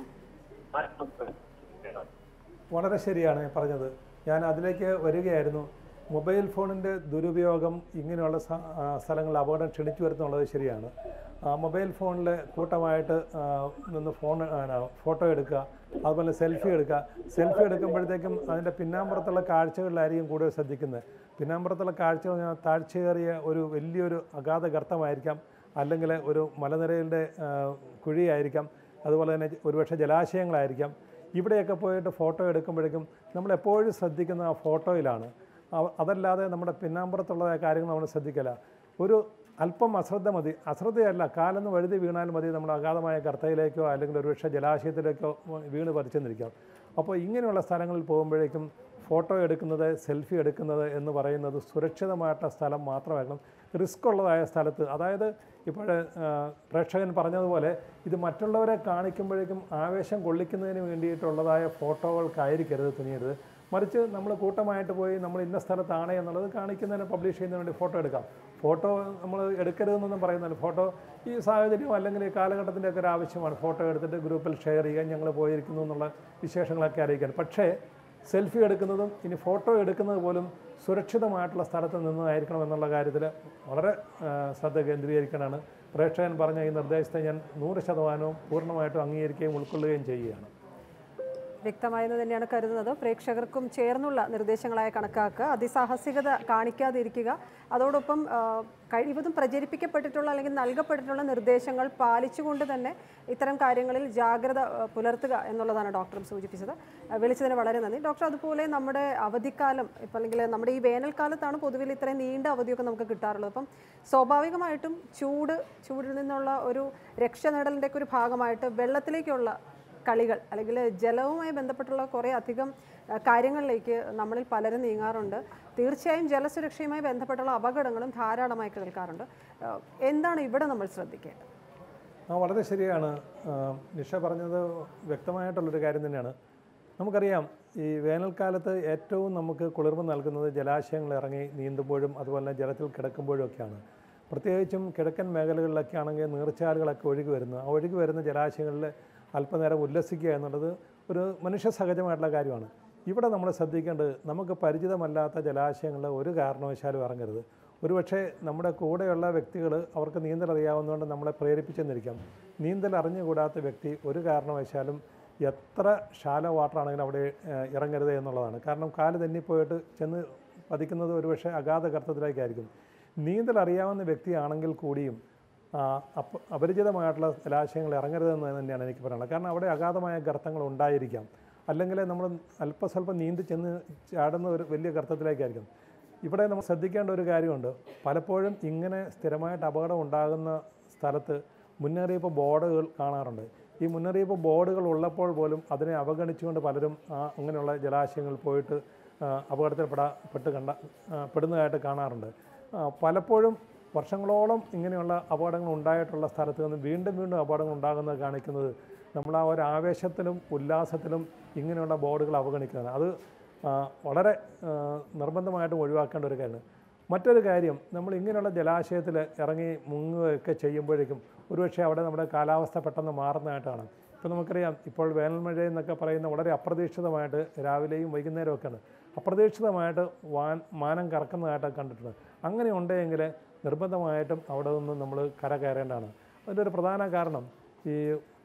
ഇടമാറ്റം വളരെ ശരിയാണ് പറഞ്ഞത് ഞാൻ അതിലേക്ക് വരികയായിരുന്നു മൊബൈൽ ഫോണിൻ്റെ ദുരുപയോഗം ഇങ്ങനെയുള്ള സ- ആ, സ്ഥലങ്ങളിൽ അപകടം ക്ഷണിച്ചു വരുത്തുന്നുള്ളത് ശരിയാണ് ആ, മൊബൈൽ ഫോണിൽ കൂട്ടമായിട്ട് ആ, നിന്ന് ഫോൺ ആ, ഫോട്ടോ എടുക്കുക അതുപോലെ സെൽഫി എടുക്കുക സെൽഫി എടുക്കുമ്പോഴത്തേക്കും അതിൻ്റെ പിന്നാമ്പുറത്തുള്ള കാഴ്ചകളിലായിരിക്കും കൂടുതൽ ശ്രദ്ധിക്കുന്നത് പിന്നാമ്പുറത്തുള്ള കാഴ്ചകൾ പറഞ്ഞാൽ താഴ്ചയേറിയ ഒരു വലിയൊരു അഗാധ ഗർത്തമായിരിക്കാം അല്ലെങ്കിൽ ഒരു മലനിരയുടെ ആ, കുഴിയായിരിക്കാം അതുപോലെ തന്നെ ഒരുപക്ഷെ ജലാശയങ്ങളായിരിക്കാം ഇവിടെയൊക്കെ പോയിട്ട് ഫോട്ടോ എടുക്കുമ്പോഴേക്കും നമ്മൾ എപ്പോഴും ശ്രദ്ധിക്കുന്ന ആ ഫോട്ടോയിലാണ് അവ- അതല്ലാതെ നമ്മുടെ പിന്നാമ്പുറത്തുള്ള കാര്യങ്ങൾ നമ്മൾ ശ്രദ്ധിക്കില്ല ഒരു അല്പം അശ്രദ്ധ മതി അശ്രദ്ധയല്ല കാലൊന്ന് വഴുതി വീണാൽ മതി നമ്മൾ അഗാധമായ ഗർത്തയിലേക്കോ അല്ലെങ്കിൽ ഒരുപക്ഷെ ജലാശയത്തിലേക്കോ വീണ് പറിച്ചെന്നിരിക്കാം അപ്പോൾ ഇങ്ങനെയുള്ള സ്ഥലങ്ങളിൽ പോകുമ്പോഴേക്കും ഫോട്ടോ എടുക്കുന്നത് സെൽഫി എടുക്കുന്നത് എന്ന് പറയുന്നത് സുരക്ഷിതമായിട്ട സ്ഥലം മാത്രമാക്കണം റിസ്ക് ഉള്ളതായ സ്ഥലത്ത് അതായത് ഇപ്പോൾ പ്രേക്ഷകൻ പറഞ്ഞതുപോലെ ഇത് മറ്റുള്ളവരെ കാണിക്കുമ്പോഴേക്കും ആവേശം കൊള്ളിക്കുന്നതിന് വേണ്ടിയിട്ടുള്ളതായ ഫോട്ടോകൾക്കായിരിക്കരുത് തുനിയരുത് മറിച്ച് നമ്മൾ കൂട്ടമായിട്ട് പോയി നമ്മൾ ഇന്ന സ്ഥലത്താണ് എന്നുള്ളത് കാണിക്കുന്നതിന് പബ്ലിഷ് ചെയ്യുന്നതിന് വേണ്ടി ഫോട്ടോ എടുക്കാം ഫോട്ടോ നമ്മൾ എടുക്കരുതെന്നൊന്നും പറയുന്നില്ല ഫോട്ടോ ഈ സാഹചര്യം അല്ലെങ്കിൽ ഈ കാലഘട്ടത്തിൻ്റെ ഒക്കെ ഒരു ആവശ്യമാണ് ഫോട്ടോ എടുത്തിട്ട് ഗ്രൂപ്പിൽ ഷെയർ ചെയ്യാൻ ഞങ്ങൾ പോയിരിക്കുന്നു എന്നുള്ള വിശേഷങ്ങളൊക്കെ അറിയിക്കാൻ പക്ഷേ സെൽഫി എടുക്കുന്നതും ഇനി ഫോട്ടോ എടുക്കുന്നത് പോലും സുരക്ഷിതമായിട്ടുള്ള സ്ഥലത്ത് നിന്നായിരിക്കണം എന്നുള്ള കാര്യത്തിൽ വളരെ ആ, ശ്രദ്ധ കേന്ദ്രീകരിക്കണമെന്ന് പ്രേക്ഷകൻ പറഞ്ഞ ഈ നിർദ്ദേശത്തെ ഞാൻ നൂറ് ശതമാനവും പൂർണ്ണമായിട്ടും അംഗീകരിക്കുകയും ഉൾക്കൊള്ളുകയും ചെയ്യുകയാണ് വ്യക്തമായെന്ന് തന്നെയാണ് കരുതുന്നത് പ്രേക്ഷകർക്കും ചേർന്നുള്ള നിർദ്ദേശങ്ങളായി കണക്കാക്കുക അതിസാഹസികത കാണിക്കാതിരിക്കുക അതോടൊപ്പം ആ, കഴിവതും പ്രചരിപ്പിക്കപ്പെട്ടിട്ടുള്ള അല്ലെങ്കിൽ നൽകപ്പെട്ടിട്ടുള്ള നിർദ്ദേശങ്ങൾ പാലിച്ചുകൊണ്ട് തന്നെ ഇത്തരം കാര്യങ്ങളിൽ ജാഗ്രത ആ, പുലർത്തുക എന്നുള്ളതാണ് ഡോക്ടറും സൂചിപ്പിച്ചത് ആ, വിളിച്ചതിന് വളരെ നന്ദി ഡോക്ടർ അതുപോലെ നമ്മുടെ അവധിക്കാലം ഇപ്പം അല്ലെങ്കിൽ നമ്മുടെ ഈ വേനൽക്കാലത്താണ് പൊതുവിൽ ഇത്രയും നീണ്ട അവധിയൊക്കെ നമുക്ക് കിട്ടാറുള്ളത് അപ്പം സ്വാഭാവികമായിട്ടും ചൂട് ചൂടിൽ നിന്നുള്ള ഒരു രക്ഷ നേടലിൻ്റെ ഒക്കെ ഒരു ഭാഗമായിട്ട് വെള്ളത്തിലേക്കുള്ള കളികൾ അല്ലെങ്കിൽ ജലവുമായി ബന്ധപ്പെട്ടുള്ള കുറേ അധികം ആ, കാര്യങ്ങളിലേക്ക് നമ്മളിൽ പലരും നീങ്ങാറുണ്ട് തീർച്ചയായും ജലസുരക്ഷയുമായി ബന്ധപ്പെട്ടുള്ള അപകടങ്ങളും ധാരാളമായി കേൾക്കാറുണ്ട് ആ, എന്താണ് ഇവിടെ നമ്മൾ ശ്രദ്ധിക്കേണ്ടത് ആ വളരെ ശരിയാണ് ആ, നിഷ പറഞ്ഞത് വ്യക്തമായിട്ടുള്ളൊരു കാര്യം തന്നെയാണ് നമുക്കറിയാം ഈ വേനൽക്കാലത്ത് ഏറ്റവും നമുക്ക് കുളിർമ നൽകുന്നത് ജലാശയങ്ങൾ ഇറങ്ങി നീന്തുമ്പോഴും അതുപോലെ തന്നെ ജലത്തിൽ കിടക്കുമ്പോഴും ഒക്കെയാണ് പ്രത്യേകിച്ചും കിഴക്കൻ മേഖലകളിലൊക്കെ ആണെങ്കിൽ നീർച്ചാലുകളൊക്കെ ഒഴുകി വരുന്നു ആ ഒഴുകി വരുന്ന ജലാശയങ്ങളിൽ അല്പനേരം ഉല്ലസിക്കുക എന്നുള്ളത് ഒരു മനുഷ്യ സഹജമായിട്ടുള്ള കാര്യമാണ് ഇവിടെ നമ്മൾ ശ്രദ്ധിക്കേണ്ടത് നമുക്ക് പരിചിതമല്ലാത്ത ജലാശയങ്ങളിൽ ഒരു കാരണവശാലും ഇറങ്ങരുത് ഒരുപക്ഷെ നമ്മുടെ കൂടെയുള്ള വ്യക്തികൾ അവർക്ക് നീന്തൽ അറിയാവുന്നതുകൊണ്ട് നമ്മളെ പ്രേരിപ്പിച്ചെന്നിരിക്കാം നീന്തൽ അറിഞ്ഞുകൂടാത്ത വ്യക്തി ഒരു കാരണവശാലും എത്ര ഷാലോ വാട്ടർ ആണെങ്കിലും അവിടെ ഏഹ്, ഇറങ്ങരുത് എന്നുള്ളതാണ് കാരണം കാല് തെന്നിപ്പോയിട്ട് ചെന്ന് പതിക്കുന്നത് ഒരുപക്ഷെ അഗാധ ഗർത്തത്തിലേക്കായിരിക്കും നീന്തൽ അറിയാവുന്ന വ്യക്തിയാണെങ്കിൽ കൂടിയും ആ, അപ അപരിചിതമായിട്ടുള്ള ജലാശയങ്ങൾ ഇറങ്ങരുതെന്ന് തന്നെയാണ് എനിക്ക് പറയാനുള്ളത് കാരണം അവിടെ അഗാധമായ ഗർത്തങ്ങൾ ഉണ്ടായിരിക്കാം അല്ലെങ്കിൽ നമ്മൾ അല്പസ്വല്പം നീന്തി ചെന്ന് ചാടുന്ന ഒരു വലിയ ഗർത്തത്തിലേക്കായിരിക്കും ഇവിടെ നമ്മൾ ശ്രദ്ധിക്കേണ്ട ഒരു കാര്യമുണ്ട് പലപ്പോഴും ഇങ്ങനെ സ്ഥിരമായിട്ട് അപകടം ഉണ്ടാകുന്ന സ്ഥലത്ത് മുന്നറിയിപ്പ് ബോർഡുകൾ കാണാറുണ്ട് ഈ മുന്നറിയിപ്പ് ബോർഡുകൾ ഉള്ളപ്പോൾ പോലും അതിനെ അവഗണിച്ചുകൊണ്ട് പലരും ആ അങ്ങനെയുള്ള ജലാശയങ്ങളിൽ പോയിട്ട് ആ, അപകടത്തിൽപ്പെടാ പെട്ട് കണ്ട ആ, പെടുന്നതായിട്ട് കാണാറുണ്ട് ആ, പലപ്പോഴും വർഷങ്ങളോളം ഇങ്ങനെയുള്ള അപകടങ്ങൾ ഉണ്ടായിട്ടുള്ള സ്ഥലത്ത് നിന്ന് വീണ്ടും വീണ്ടും അപകടങ്ങൾ ഉണ്ടാകുന്നത് കാണിക്കുന്നത് നമ്മൾ ആ ഒരു ആവേശത്തിലും ഉല്ലാസത്തിലും ഇങ്ങനെയുള്ള ബോർഡുകൾ അവഗണിക്കുന്നത് അത് ആ, വളരെ ആ, നിർബന്ധമായിട്ടും ഒഴിവാക്കേണ്ട ഒരു കാര്യമാണ് മറ്റൊരു കാര്യം നമ്മൾ ഇങ്ങനെയുള്ള ജലാശയത്തിൽ ഇറങ്ങി മുങ്ങുകയൊക്കെ ചെയ്യുമ്പോഴേക്കും ഒരുപക്ഷെ അവിടെ നമ്മുടെ കാലാവസ്ഥ പെട്ടെന്ന് മാറുന്നതായിട്ടാണ് ഇപ്പോൾ നമുക്കറിയാം ഇപ്പോൾ വേനൽ മഴ എന്നൊക്കെ പറയുന്ന വളരെ അപ്രതീക്ഷിതമായിട്ട് രാവിലെയും വൈകുന്നേരവും ഒക്കെയാണ് അപ്രതീക്ഷിതമായിട്ട് വാൻ മാനം കറക്കുന്നതായിട്ടൊക്കെ കണ്ടിട്ടുണ്ട് അങ്ങനെ ഉണ്ടെങ്കിൽ നിർബന്ധമായിട്ടും അവിടെ നിന്ന് നമ്മൾ കര കയറേണ്ടതാണ് അതിൻ്റെ ഒരു പ്രധാന കാരണം ഈ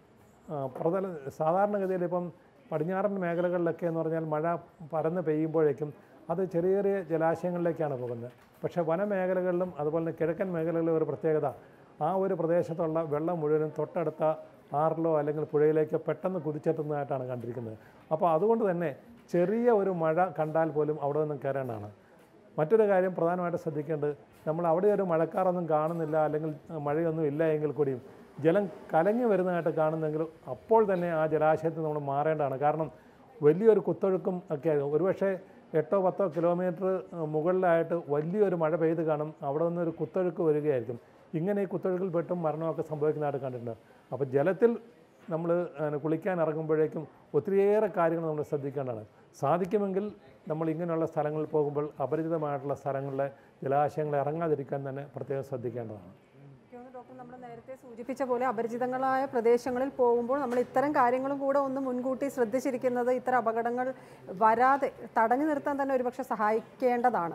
ആ, പ്രതല സാധാരണഗതിയിൽ ഇപ്പം പടിഞ്ഞാറൻ മേഖലകളിലൊക്കെ എന്ന് പറഞ്ഞാൽ മഴ പരന്ന് പെയ്യുമ്പോഴേക്കും അത് ചെറിയ ചെറിയ ജലാശയങ്ങളിലേക്കാണ് പോകുന്നത് പക്ഷേ വനമേഖലകളിലും അതുപോലെ തന്നെ കിഴക്കൻ മേഖലകളിലും ഒരു പ്രത്യേകത ആ ഒരു പ്രദേശത്തുള്ള വെള്ളം മുഴുവനും തൊട്ടടുത്ത ആറിലോ അല്ലെങ്കിൽ പുഴയിലേക്കോ പെട്ടെന്ന് കുതിച്ചെത്തുന്നതായിട്ടാണ് കണ്ടിരിക്കുന്നത് അപ്പോൾ അതുകൊണ്ട് തന്നെ ചെറിയ ഒരു മഴ കണ്ടാൽ പോലും അവിടെ നിന്നും കയറേണ്ടതാണ് മറ്റൊരു കാര്യം പ്രധാനമായിട്ട് ശ്രദ്ധിക്കേണ്ടത് നമ്മൾ അവിടെ ഒരു മഴക്കാറൊന്നും കാണുന്നില്ല അല്ലെങ്കിൽ അഹ് മഴയൊന്നും ഇല്ല എങ്കിൽ കൂടിയും ജലം കലങ്ങി വരുന്നതായിട്ട് കാണുന്നെങ്കിൽ അപ്പോൾ തന്നെ ആ ജലാശയത്തിൽ നമ്മൾ മാറേണ്ടതാണ് കാരണം വലിയൊരു കുത്തൊഴുക്കും ഒക്കെ ആയിരിക്കും ഒരുപക്ഷെ എട്ടോ പത്തോ കിലോമീറ്റർ അഹ് മുകളിലായിട്ട് വലിയൊരു മഴ പെയ്ത് കാണും അവിടെ നിന്നൊരു കുത്തൊഴുക്ക് വരികയായിരിക്കും ഇങ്ങനെ ഈ കുത്തൊഴുക്കിൽ പെട്ടും മരണമൊക്കെ സംഭവിക്കുന്നതായിട്ട് കണ്ടിട്ടുണ്ട് അപ്പോൾ ജലത്തിൽ നമ്മൾ കുളിക്കാൻ ഇറങ്ങുമ്പോഴേക്കും ഒത്തിരിയേറെ കാര്യങ്ങൾ നമ്മൾ ശ്രദ്ധിക്കേണ്ടതാണ് സാധിക്കുമെങ്കിൽ നമ്മൾ ഇങ്ങനെയുള്ള സ്ഥലങ്ങളിൽ പോകുമ്പോൾ അപരിചിതമായിട്ടുള്ള സ്ഥലങ്ങളിലെ ജലാശയങ്ങൾ ഇറങ്ങാതിരിക്കാൻ തന്നെ പ്രത്യേകം ശ്രദ്ധിക്കേണ്ടതാണ് എനിക്ക് തോന്നുന്നു ഡോക്ടർ നമ്മൾ നേരത്തെ സൂചിപ്പിച്ച പോലെ അപരിചിതങ്ങളായ പ്രദേശങ്ങളിൽ പോകുമ്പോൾ നമ്മൾ ഇത്തരം കാര്യങ്ങളും കൂടെ ഒന്ന് മുൻകൂട്ടി ശ്രദ്ധിച്ചിരിക്കുന്നത് ഇത്തരം അപകടങ്ങൾ വരാതെ തടഞ്ഞു നിർത്താൻ തന്നെ ഒരുപക്ഷെ സഹായിക്കേണ്ടതാണ്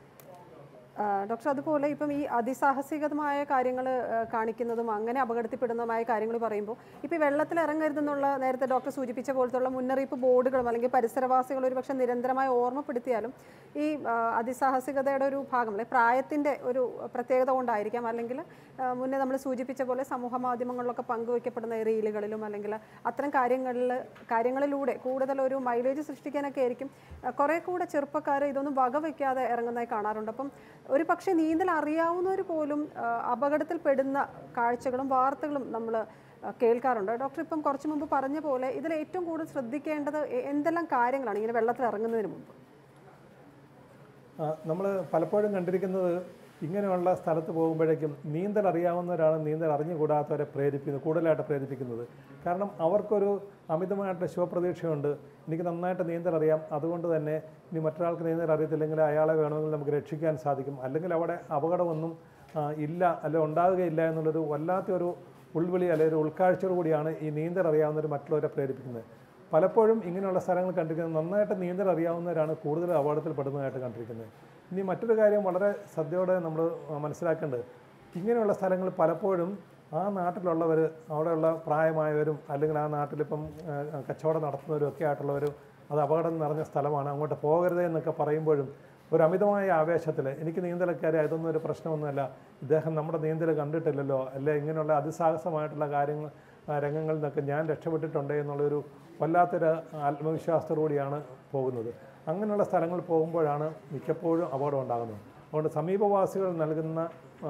ആ, ഡോക്ടർ അതുപോലെ ഇപ്പം ഈ അതിസാഹസികമായ കാര്യങ്ങൾ കാണിക്കുന്നതും അങ്ങനെ അപകടത്തിൽപ്പെടുന്നതുമായ കാര്യങ്ങൾ പറയുമ്പോൾ ഇപ്പോൾ ഈ വെള്ളത്തിൽ ഇറങ്ങരുതെന്നുള്ള നേരത്തെ ഡോക്ടർ സൂചിപ്പിച്ച പോലത്തുള്ള മുന്നറിയിപ്പ് ബോർഡുകളും അല്ലെങ്കിൽ പരിസരവാസികൾ ഒരുപക്ഷെ നിരന്തരമായി ഓർമ്മപ്പെടുത്തിയാലും ഈ ആ, അതിസാഹസികതയുടെ ഒരു ഭാഗം അല്ലെ പ്രായത്തിൻ്റെ ഒരു പ്രത്യേകത കൊണ്ടായിരിക്കാം അല്ലെങ്കിൽ ആ, മുന്നേ നമ്മൾ സൂചിപ്പിച്ച പോലെ സമൂഹ മാധ്യമങ്ങളിലൊക്കെ പങ്കുവയ്ക്കപ്പെടുന്ന ഈ റീലുകളിലും അല്ലെങ്കിൽ അത്തരം കാര്യങ്ങളിൽ കാര്യങ്ങളിലൂടെ കൂടുതൽ ഒരു മൈലേജ് സൃഷ്ടിക്കാനൊക്കെ ആയിരിക്കും ആ, കുറേ കൂടെ ചെറുപ്പക്കാർ ഇതൊന്നും വകവയ്ക്കാതെ ഇറങ്ങുന്നതായി കാണാറുണ്ട് അപ്പം ഒരു പക്ഷേ നീന്തൽ അറിയാവുന്നവർ പോലും ആ, അപകടത്തിൽപ്പെടുന്ന കാഴ്ചകളും വാർത്തകളും നമ്മൾ കേൾക്കാറുണ്ട് ഡോക്ടർ ഇപ്പം കുറച്ച് മുമ്പ് പറഞ്ഞ പോലെ ഇതിൽ ഏറ്റവും കൂടുതൽ ശ്രദ്ധിക്കേണ്ടത് എ- എന്തെല്ലാം കാര്യങ്ങളാണ് ഇങ്ങനെ വെള്ളത്തിൽ ഇറങ്ങുന്നതിന് മുമ്പ് നമ്മൾ പലപ്പോഴും കണ്ടിരിക്കുന്നത് ഇങ്ങനെയുള്ള സ്ഥലത്ത് പോകുമ്പോഴേക്കും നീന്തൽ അറിയാവുന്നവരാണ് നീന്തൽ അറിഞ്ഞുകൂടാത്തവരെ പ്രേരിപ്പിക്കുന്നത് കൂടുതലായിട്ട് പ്രേരിപ്പിക്കുന്നത് കാരണം അവർക്കൊരു അമിതമായിട്ടുള്ള ശുഭപ്രതീക്ഷയുണ്ട് എനിക്ക് നന്നായിട്ട് നീന്തൽ അറിയാം അതുകൊണ്ട് തന്നെ ഇനി മറ്റൊരാൾക്ക് നീന്തൽ അറിയത്തില്ലെങ്കിൽ അയാളെ വേണമെങ്കിൽ നമുക്ക് രക്ഷിക്കാൻ സാധിക്കും അല്ലെങ്കിൽ അവിടെ അപകടമൊന്നും ആ, ഇല്ല അല്ലെ ഉണ്ടാവുകയില്ല എന്നുള്ളൊരു വല്ലാത്തൊരു ഉൾവിളി അല്ലെങ്കിൽ ഒരു ഉൾക്കാഴ്ചയോട് കൂടിയാണ് ഈ നീന്തൽ അറിയാവുന്നവർ മറ്റുള്ളവരെ പ്രേരിപ്പിക്കുന്നത് പലപ്പോഴും ഇങ്ങനെയുള്ള സ്ഥലങ്ങൾ കണ്ടിരിക്കുന്നത് നന്നായിട്ട് നീന്തൽ അറിയാവുന്നവരാണ് കൂടുതൽ അപകടത്തിൽ പെടുന്നതായിട്ട് കണ്ടിരിക്കുന്നത് ഇനി മറ്റൊരു കാര്യം വളരെ ശ്രദ്ധയോടെ നമ്മൾ മനസ്സിലാക്കേണ്ടത് ഇങ്ങനെയുള്ള സ്ഥലങ്ങൾ പലപ്പോഴും ആ നാട്ടിലുള്ളവർ അവിടെയുള്ള പ്രായമായവരും അല്ലെങ്കിൽ ആ നാട്ടിലിപ്പം ആ, കച്ചവടം നടത്തുന്നവരും ഒക്കെ ആയിട്ടുള്ളവരും അത് അപകടം നിറഞ്ഞ സ്ഥലമാണ് അങ്ങോട്ട് പോകരുത് എന്നൊക്കെ പറയുമ്പോഴും ഒരു അമിതമായ ആവേശത്തിൽ എനിക്ക് നീന്തലക്കാരെ ഇതൊന്നും ഒരു പ്രശ്നമൊന്നുമല്ല ഇദ്ദേഹം നമ്മുടെ നീന്തൽ കണ്ടിട്ടില്ലല്ലോ അല്ലെ ഇങ്ങനെയുള്ള അതിസാഹസമായിട്ടുള്ള കാര്യങ്ങൾ ആ, രംഗങ്ങളിൽ നിന്നൊക്കെ ഞാൻ രക്ഷപ്പെട്ടിട്ടുണ്ട് എന്നുള്ളൊരു വല്ലാത്തൊരു ആത്മവിശ്വാസത്തോടുകൂടിയാണ് പോകുന്നത് അങ്ങനെയുള്ള സ്ഥലങ്ങളിൽ പോകുമ്പോഴാണ് മിക്കപ്പോഴും അപകടം ഉണ്ടാകുന്നത് അതുകൊണ്ട് സമീപവാസികൾ നൽകുന്ന ആ,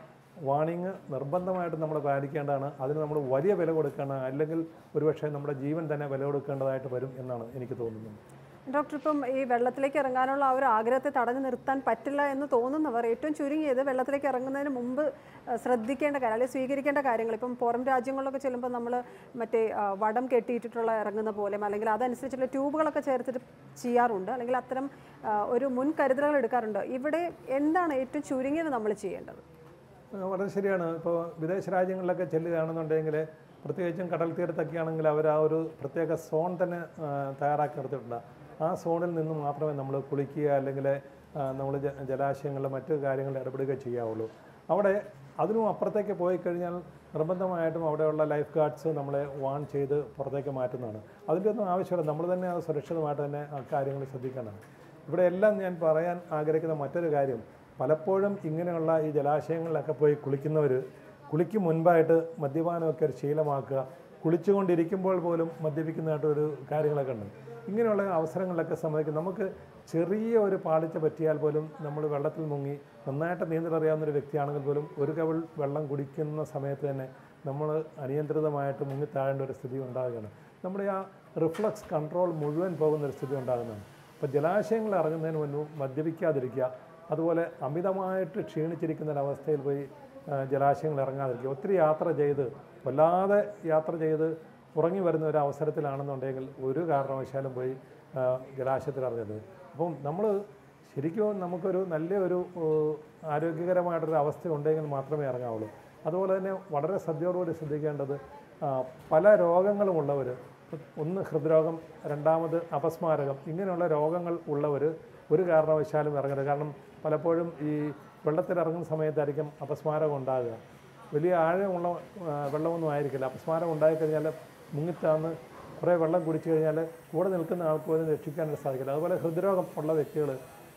വാണിങ് നിർബന്ധമായിട്ട് നമ്മൾ പാലിക്കേണ്ടതാണ് അതിന് നമ്മൾ വലിയ വില കൊടുക്കണം അല്ലെങ്കിൽ ഒരുപക്ഷെ നമ്മുടെ ജീവൻ തന്നെ വില കൊടുക്കേണ്ടതായിട്ട് വരും എന്നാണ് എനിക്ക് തോന്നുന്നത് ഡോക്ടർ ഇപ്പം ഈ വെള്ളത്തിലേക്ക് ഇറങ്ങാനുള്ള ആ ഒരു ആഗ്രഹത്തെ തടഞ്ഞു നിർത്താൻ പറ്റില്ല എന്ന് തോന്നുന്നവർ ഏറ്റവും ചുരുങ്ങിയത് വെള്ളത്തിലേക്ക് ഇറങ്ങുന്നതിന് മുമ്പ് ആ, ശ്രദ്ധിക്കേണ്ട കാര്യം അല്ലെങ്കിൽ സ്വീകരിക്കേണ്ട കാര്യങ്ങൾ ഇപ്പം പുറം രാജ്യങ്ങളിലൊക്കെ ചെല്ലുമ്പോൾ നമ്മൾ മറ്റേ ആ, വടം കെട്ടിയിട്ടിട്ടുള്ള ഇറങ്ങുന്ന പോലെ അല്ലെങ്കിൽ അതനുസരിച്ചുള്ള ട്യൂബുകളൊക്കെ ചേർത്തിട്ട് ചെയ്യാറുണ്ട് അല്ലെങ്കിൽ അത്തരം ആ, ഒരു മുൻകരുതലുകൾ എടുക്കാറുണ്ട് ഇവിടെ എന്താണ് ഏറ്റവും ചുരുങ്ങിയത് നമ്മൾ ചെയ്യേണ്ടത് ആ, വളരെ ശരിയാണ് ഇപ്പോൾ വിദേശ രാജ്യങ്ങളിലൊക്കെ ചെല്ലുകയാണെന്നുണ്ടെങ്കിൽ പ്രത്യേകിച്ചും കടൽ തീരത്തൊക്കെ ആണെങ്കിൽ അവർ ആ ഒരു പ്രത്യേക സോൺ തന്നെ ആ, തയ്യാറാക്കി എടുത്തിട്ടുണ്ട് ആ സോണിൽ നിന്ന് മാത്രമേ നമ്മൾ കുളിക്കുക അല്ലെങ്കിൽ നമ്മൾ ജലാശയങ്ങളിൽ മറ്റു കാര്യങ്ങളിൽ ഇടപെടുക ചെയ്യാവുള്ളൂ അവിടെ അതിനും അപ്പുറത്തേക്ക് പോയി കഴിഞ്ഞാൽ നിർബന്ധമായിട്ടും അവിടെയുള്ള ലൈഫ് ഗാർഡ്സ് നമ്മളെ വാൺ ചെയ്ത് പുറത്തേക്ക് മാറ്റുന്നതാണ് അതിൻ്റെ ഒന്നും ആവശ്യമില്ല നമ്മൾ തന്നെ അത് സുരക്ഷിതമായിട്ട് തന്നെ ആ കാര്യങ്ങൾ ശ്രദ്ധിക്കേണ്ടതാണ് ഇവിടെ എല്ലാം ഞാൻ പറയാൻ ആഗ്രഹിക്കുന്ന മറ്റൊരു കാര്യം പലപ്പോഴും ഇങ്ങനെയുള്ള ഈ ജലാശയങ്ങളിലൊക്കെ പോയി കുളിക്കുന്നവർ കുളിക്ക് മുൻപായിട്ട് മദ്യപാനമൊക്കെ ഒരു ശീലമാക്കുക കുളിച്ചുകൊണ്ടിരിക്കുമ്പോൾ പോലും മദ്യപിക്കുന്നതായിട്ട് ഒരു കാര്യങ്ങളൊക്കെ ഉണ്ട് ഇങ്ങനെയുള്ള അവസരങ്ങളിലൊക്കെ സംബന്ധിക്കും നമുക്ക് ചെറിയ ഒരു പാളിച്ച പറ്റിയാൽ പോലും നമ്മൾ വെള്ളത്തിൽ മുങ്ങി നന്നായിട്ട് നീന്തൽ അറിയാവുന്ന ഒരു വ്യക്തിയാണെങ്കിൽ പോലും ഒരു കവിൾ വെള്ളം കുടിക്കുന്ന സമയത്ത് തന്നെ നമ്മൾ അനിയന്ത്രിതമായിട്ട് മുങ്ങി താഴേണ്ട ഒരു സ്ഥിതി ഉണ്ടാകുകയാണ് നമ്മുടെ ആ റിഫ്ലക്സ് കൺട്രോൾ മുഴുവൻ പോകുന്ന ഒരു സ്ഥിതി ഉണ്ടാകുന്നതാണ് അപ്പോൾ ജലാശയങ്ങൾ ഇറങ്ങുന്നതിന് മുൻപ് മദ്യപിക്കാതിരിക്കുക അതുപോലെ അമിതമായിട്ട് ക്ഷീണിച്ചിരിക്കുന്ന ഒരവസ്ഥയിൽ പോയി ആ, ജലാശയങ്ങൾ ഇറങ്ങാതിരിക്കുക ഒത്തിരി യാത്ര ചെയ്ത് വല്ലാതെ യാത്ര ചെയ്ത് ഉറങ്ങി വരുന്ന ഒരു അവസരത്തിലാണെന്നുണ്ടെങ്കിൽ ഒരു കാരണവശാലും പോയി ആ, ജലാശയത്തിൽ ഇറങ്ങരുത് അപ്പം നമ്മൾ ശരിക്കും നമുക്കൊരു നല്ലൊരു ഏഹ്, ആരോഗ്യകരമായിട്ടൊരു അവസ്ഥ ഉണ്ടെങ്കിൽ മാത്രമേ ഇറങ്ങാവുള്ളൂ അതുപോലെ തന്നെ വളരെ ശ്രദ്ധയോടുകൂടി ശ്രദ്ധിക്കേണ്ടത് ആ, പല രോഗങ്ങളുമുള്ളവർ ഒന്ന് ഹൃദ്രോഗം രണ്ടാമത് അപസ്മാരകം ഇങ്ങനെയുള്ള രോഗങ്ങൾ ഉള്ളവർ ഒരു കാരണവശാലും ഇറങ്ങരുത് കാരണം പലപ്പോഴും ഈ വെള്ളത്തിൽ ഇറങ്ങുന്ന സമയത്തായിരിക്കും അപസ്മാരം ഉണ്ടാകുക വലിയ ആഴമുള്ള ആ, വെള്ളമൊന്നും ആയിരിക്കില്ല അപസ്മാരം ഉണ്ടായിക്കഴിഞ്ഞാൽ മുങ്ങിത്താന്ന് കുറേ വെള്ളം കുടിച്ചു കഴിഞ്ഞാൽ കൂടെ നിൽക്കുന്ന ആൾക്ക് പോലും രക്ഷിക്കാനായിട്ട് സാധിക്കില്ല അതുപോലെ ഹൃദ്രോഗം ഉള്ള വ്യക്തികൾ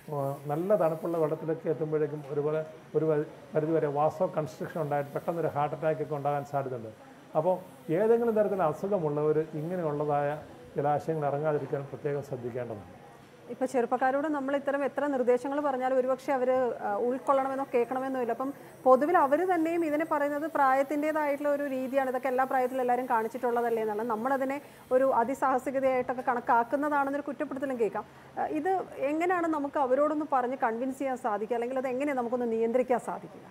നല്ല തണുപ്പുള്ള വെള്ളത്തിലൊക്കെ എത്തുമ്പോഴേക്കും ഒരുപോലെ ഒരു പരി- പരിധിവരെ വാസോ കൺസ്ട്രക്ഷൻ ഉണ്ടായിട്ട് പെട്ടെന്നൊരു ഹാർട്ട് അറ്റാക്ക് ഒക്കെ ഉണ്ടാകാൻ സാധ്യതയുണ്ട് അപ്പോൾ ഏതെങ്കിലും തരത്തിൽ അസുഖമുള്ളവർ ഇങ്ങനെയുള്ളതായ ജലാശയങ്ങൾ ഇറങ്ങാതിരിക്കാൻ പ്രത്യേകം ശ്രദ്ധിക്കേണ്ടതാണ് ഇപ്പൊ ചെറുപ്പക്കാരോട് നമ്മൾ ഇത്തരം എത്ര നിർദ്ദേശങ്ങൾ പറഞ്ഞാലും ഒരുപക്ഷെ അവർ ഉൾക്കൊള്ളണമെന്നോ കേൾക്കണമെന്നോ ഇല്ല അപ്പം പൊതുവിൽ അവർ തന്നെയും ഇതിനെ പറയുന്നത് പ്രായത്തിൻ്റെതായിട്ടുള്ള ഒരു രീതിയാണ് ഇതൊക്കെ എല്ലാ പ്രായത്തിലും എല്ലാവരും കാണിച്ചിട്ടുള്ളതല്ലേ എന്നാണ് നമ്മളതിനെ ഒരു അതിസാഹസികതയായിട്ടൊക്കെ കണക്കാക്കുന്നതാണെന്നൊരു കുറ്റപ്പെടുത്തലും കേൾക്കാം ആ, ഇത് എങ്ങനെയാണ് നമുക്ക് അവരോടൊന്ന് പറഞ്ഞ് കൺവിൻസ് ചെയ്യാൻ സാധിക്കുക അല്ലെങ്കിൽ അത് എങ്ങനെ നമുക്കൊന്ന് നിയന്ത്രിക്കാൻ സാധിക്കുക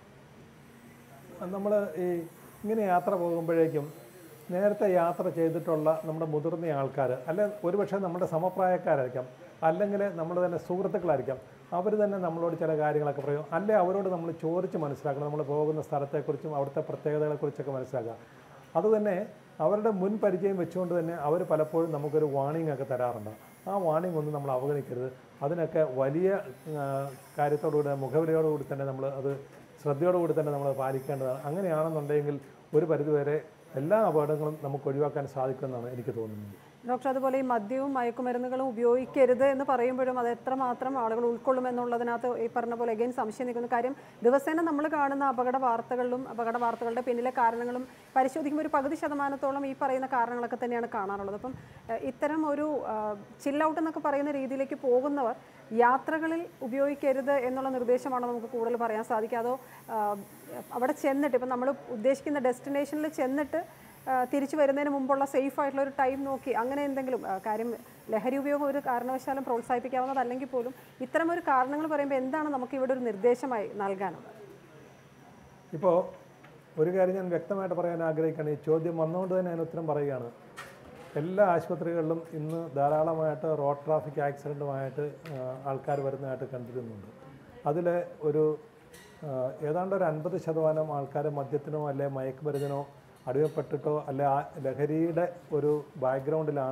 നമ്മൾ ഈ ഇങ്ങനെ യാത്ര പോകുമ്പോഴേക്കും നേരത്തെ യാത്ര ചെയ്തിട്ടുള്ള നമ്മുടെ മുതിർന്ന ആൾക്കാർ അല്ലെ ഒരുപക്ഷെ നമ്മുടെ സമപ്രായക്കാരായിരിക്കാം അല്ലെങ്കിൽ നമ്മൾ തന്നെ സുഹൃത്തുക്കളായിരിക്കാം അവർ തന്നെ നമ്മളോട് ചില കാര്യങ്ങളൊക്കെ പറയും അല്ലെ അവരോട് നമ്മൾ ചോദിച്ച് മനസ്സിലാക്കണം നമ്മൾ പോകുന്ന സ്ഥലത്തെക്കുറിച്ചും അവിടുത്തെ പ്രത്യേകതകളെക്കുറിച്ചൊക്കെ മനസ്സിലാക്കുക അതുതന്നെ അവരുടെ മുൻ പരിചയം വെച്ചുകൊണ്ട് തന്നെ അവർ പലപ്പോഴും നമുക്കൊരു വാണിംഗ് ഒക്കെ തരാറുണ്ട് ആ വാണിംഗ് ഒന്നും നമ്മൾ അവഗണിക്കരുത് അതിനൊക്കെ വലിയ ആ, കാര്യത്തോടുകൂടി മുഖവിലയോടുകൂടി തന്നെ നമ്മൾ അത് ശ്രദ്ധയോടുകൂടി തന്നെ നമ്മൾ പാലിക്കേണ്ടതാണ് അങ്ങനെയാണെന്നുണ്ടെങ്കിൽ ഒരു പരിധിവരെ എല്ലാ അപകടങ്ങളും നമുക്ക് ഒഴിവാക്കാൻ സാധിക്കുമെന്നാണ് എനിക്ക് തോന്നുന്നത് ഡോക്ടർ അതുപോലെ ഈ മദ്യവും മയക്കുമരുന്നുകളും ഉപയോഗിക്കരുത് എന്ന് പറയുമ്പോഴും അത് എത്രമാത്രം ആളുകൾ ഉൾക്കൊള്ളുമെന്നുള്ളതിനകത്ത് ഈ പറഞ്ഞ പോലെ അഗൈൻ സംശയം നിൽക്കുന്ന കാര്യം ദിവസേന നമ്മൾ കാണുന്ന അപകട വാർത്തകളിലും അപകട വാർത്തകളുടെ പിന്നിലെ കാരണങ്ങളും പരിശോധിക്കുമ്പോൾ ഒരു പകുതി ശതമാനത്തോളം ഈ പറയുന്ന കാരണങ്ങളൊക്കെ തന്നെയാണ് കാണാറുള്ളത് അപ്പം ഏഹ്, ഇത്തരം ഒരു ചിൽ ഔട്ട് എന്നൊക്കെ പറയുന്ന രീതിയിലേക്ക് പോകുന്നവർ യാത്രകളിൽ ഉപയോഗിക്കരുത് എന്നുള്ള നിർദ്ദേശമാണോ നമുക്ക് കൂടുതൽ പറയാൻ സാധിക്കുക അതോ ആഹ്, അവിടെ ചെന്നിട്ട് ഇപ്പം നമ്മൾ ഉദ്ദേശിക്കുന്ന ഡെസ്റ്റിനേഷനിൽ ചെന്നിട്ട് ആ, തിരിച്ചു വരുന്നതിന് മുമ്പുള്ള സേഫ് ആയിട്ടുള്ള ഒരു ടൈം നോക്കി അങ്ങനെ എന്തെങ്കിലും ആ, കാര്യം ലഹരി ഉപയോഗം ഒരു കാരണവശാലും പ്രോത്സാഹിപ്പിക്കാവുന്നതല്ലെങ്കിൽ പോലും ഇത്തരം ഒരു കാരണങ്ങൾ പറയുമ്പോൾ എന്താണ് നമുക്ക് ഇവിടെ ഒരു നിർദ്ദേശമായി നൽകാനുള്ളത് ഇപ്പോൾ ഒരു കാര്യം ഞാൻ വ്യക്തമായിട്ട് പറയാൻ ആഗ്രഹിക്കുകയാണ് ഈ ചോദ്യം വന്നുകൊണ്ട് തന്നെ ഞാൻ ഉത്തരം പറയുകയാണ് എല്ലാ ആശുപത്രികളിലും ഇന്ന് ധാരാളമായിട്ട് റോഡ് ട്രാഫിക് ആക്സിഡൻറ്റുമായിട്ട് ആൾക്കാർ വരുന്നതായിട്ട് കണ്ടിരുന്നുണ്ട് അതിൽ ഒരു ആ, ഏതാണ്ട് ഒരു അൻപത് ശതമാനം ആൾക്കാർ മദ്യത്തിനോ അല്ലെ മയക്കുമരുന്നിനോ അടിമപ്പെട്ടിട്ടോ അല്ലെ ആ ലഹരിയുടെ ഒരു ബാക്ക്ഗ്രൗണ്ടിലാണ്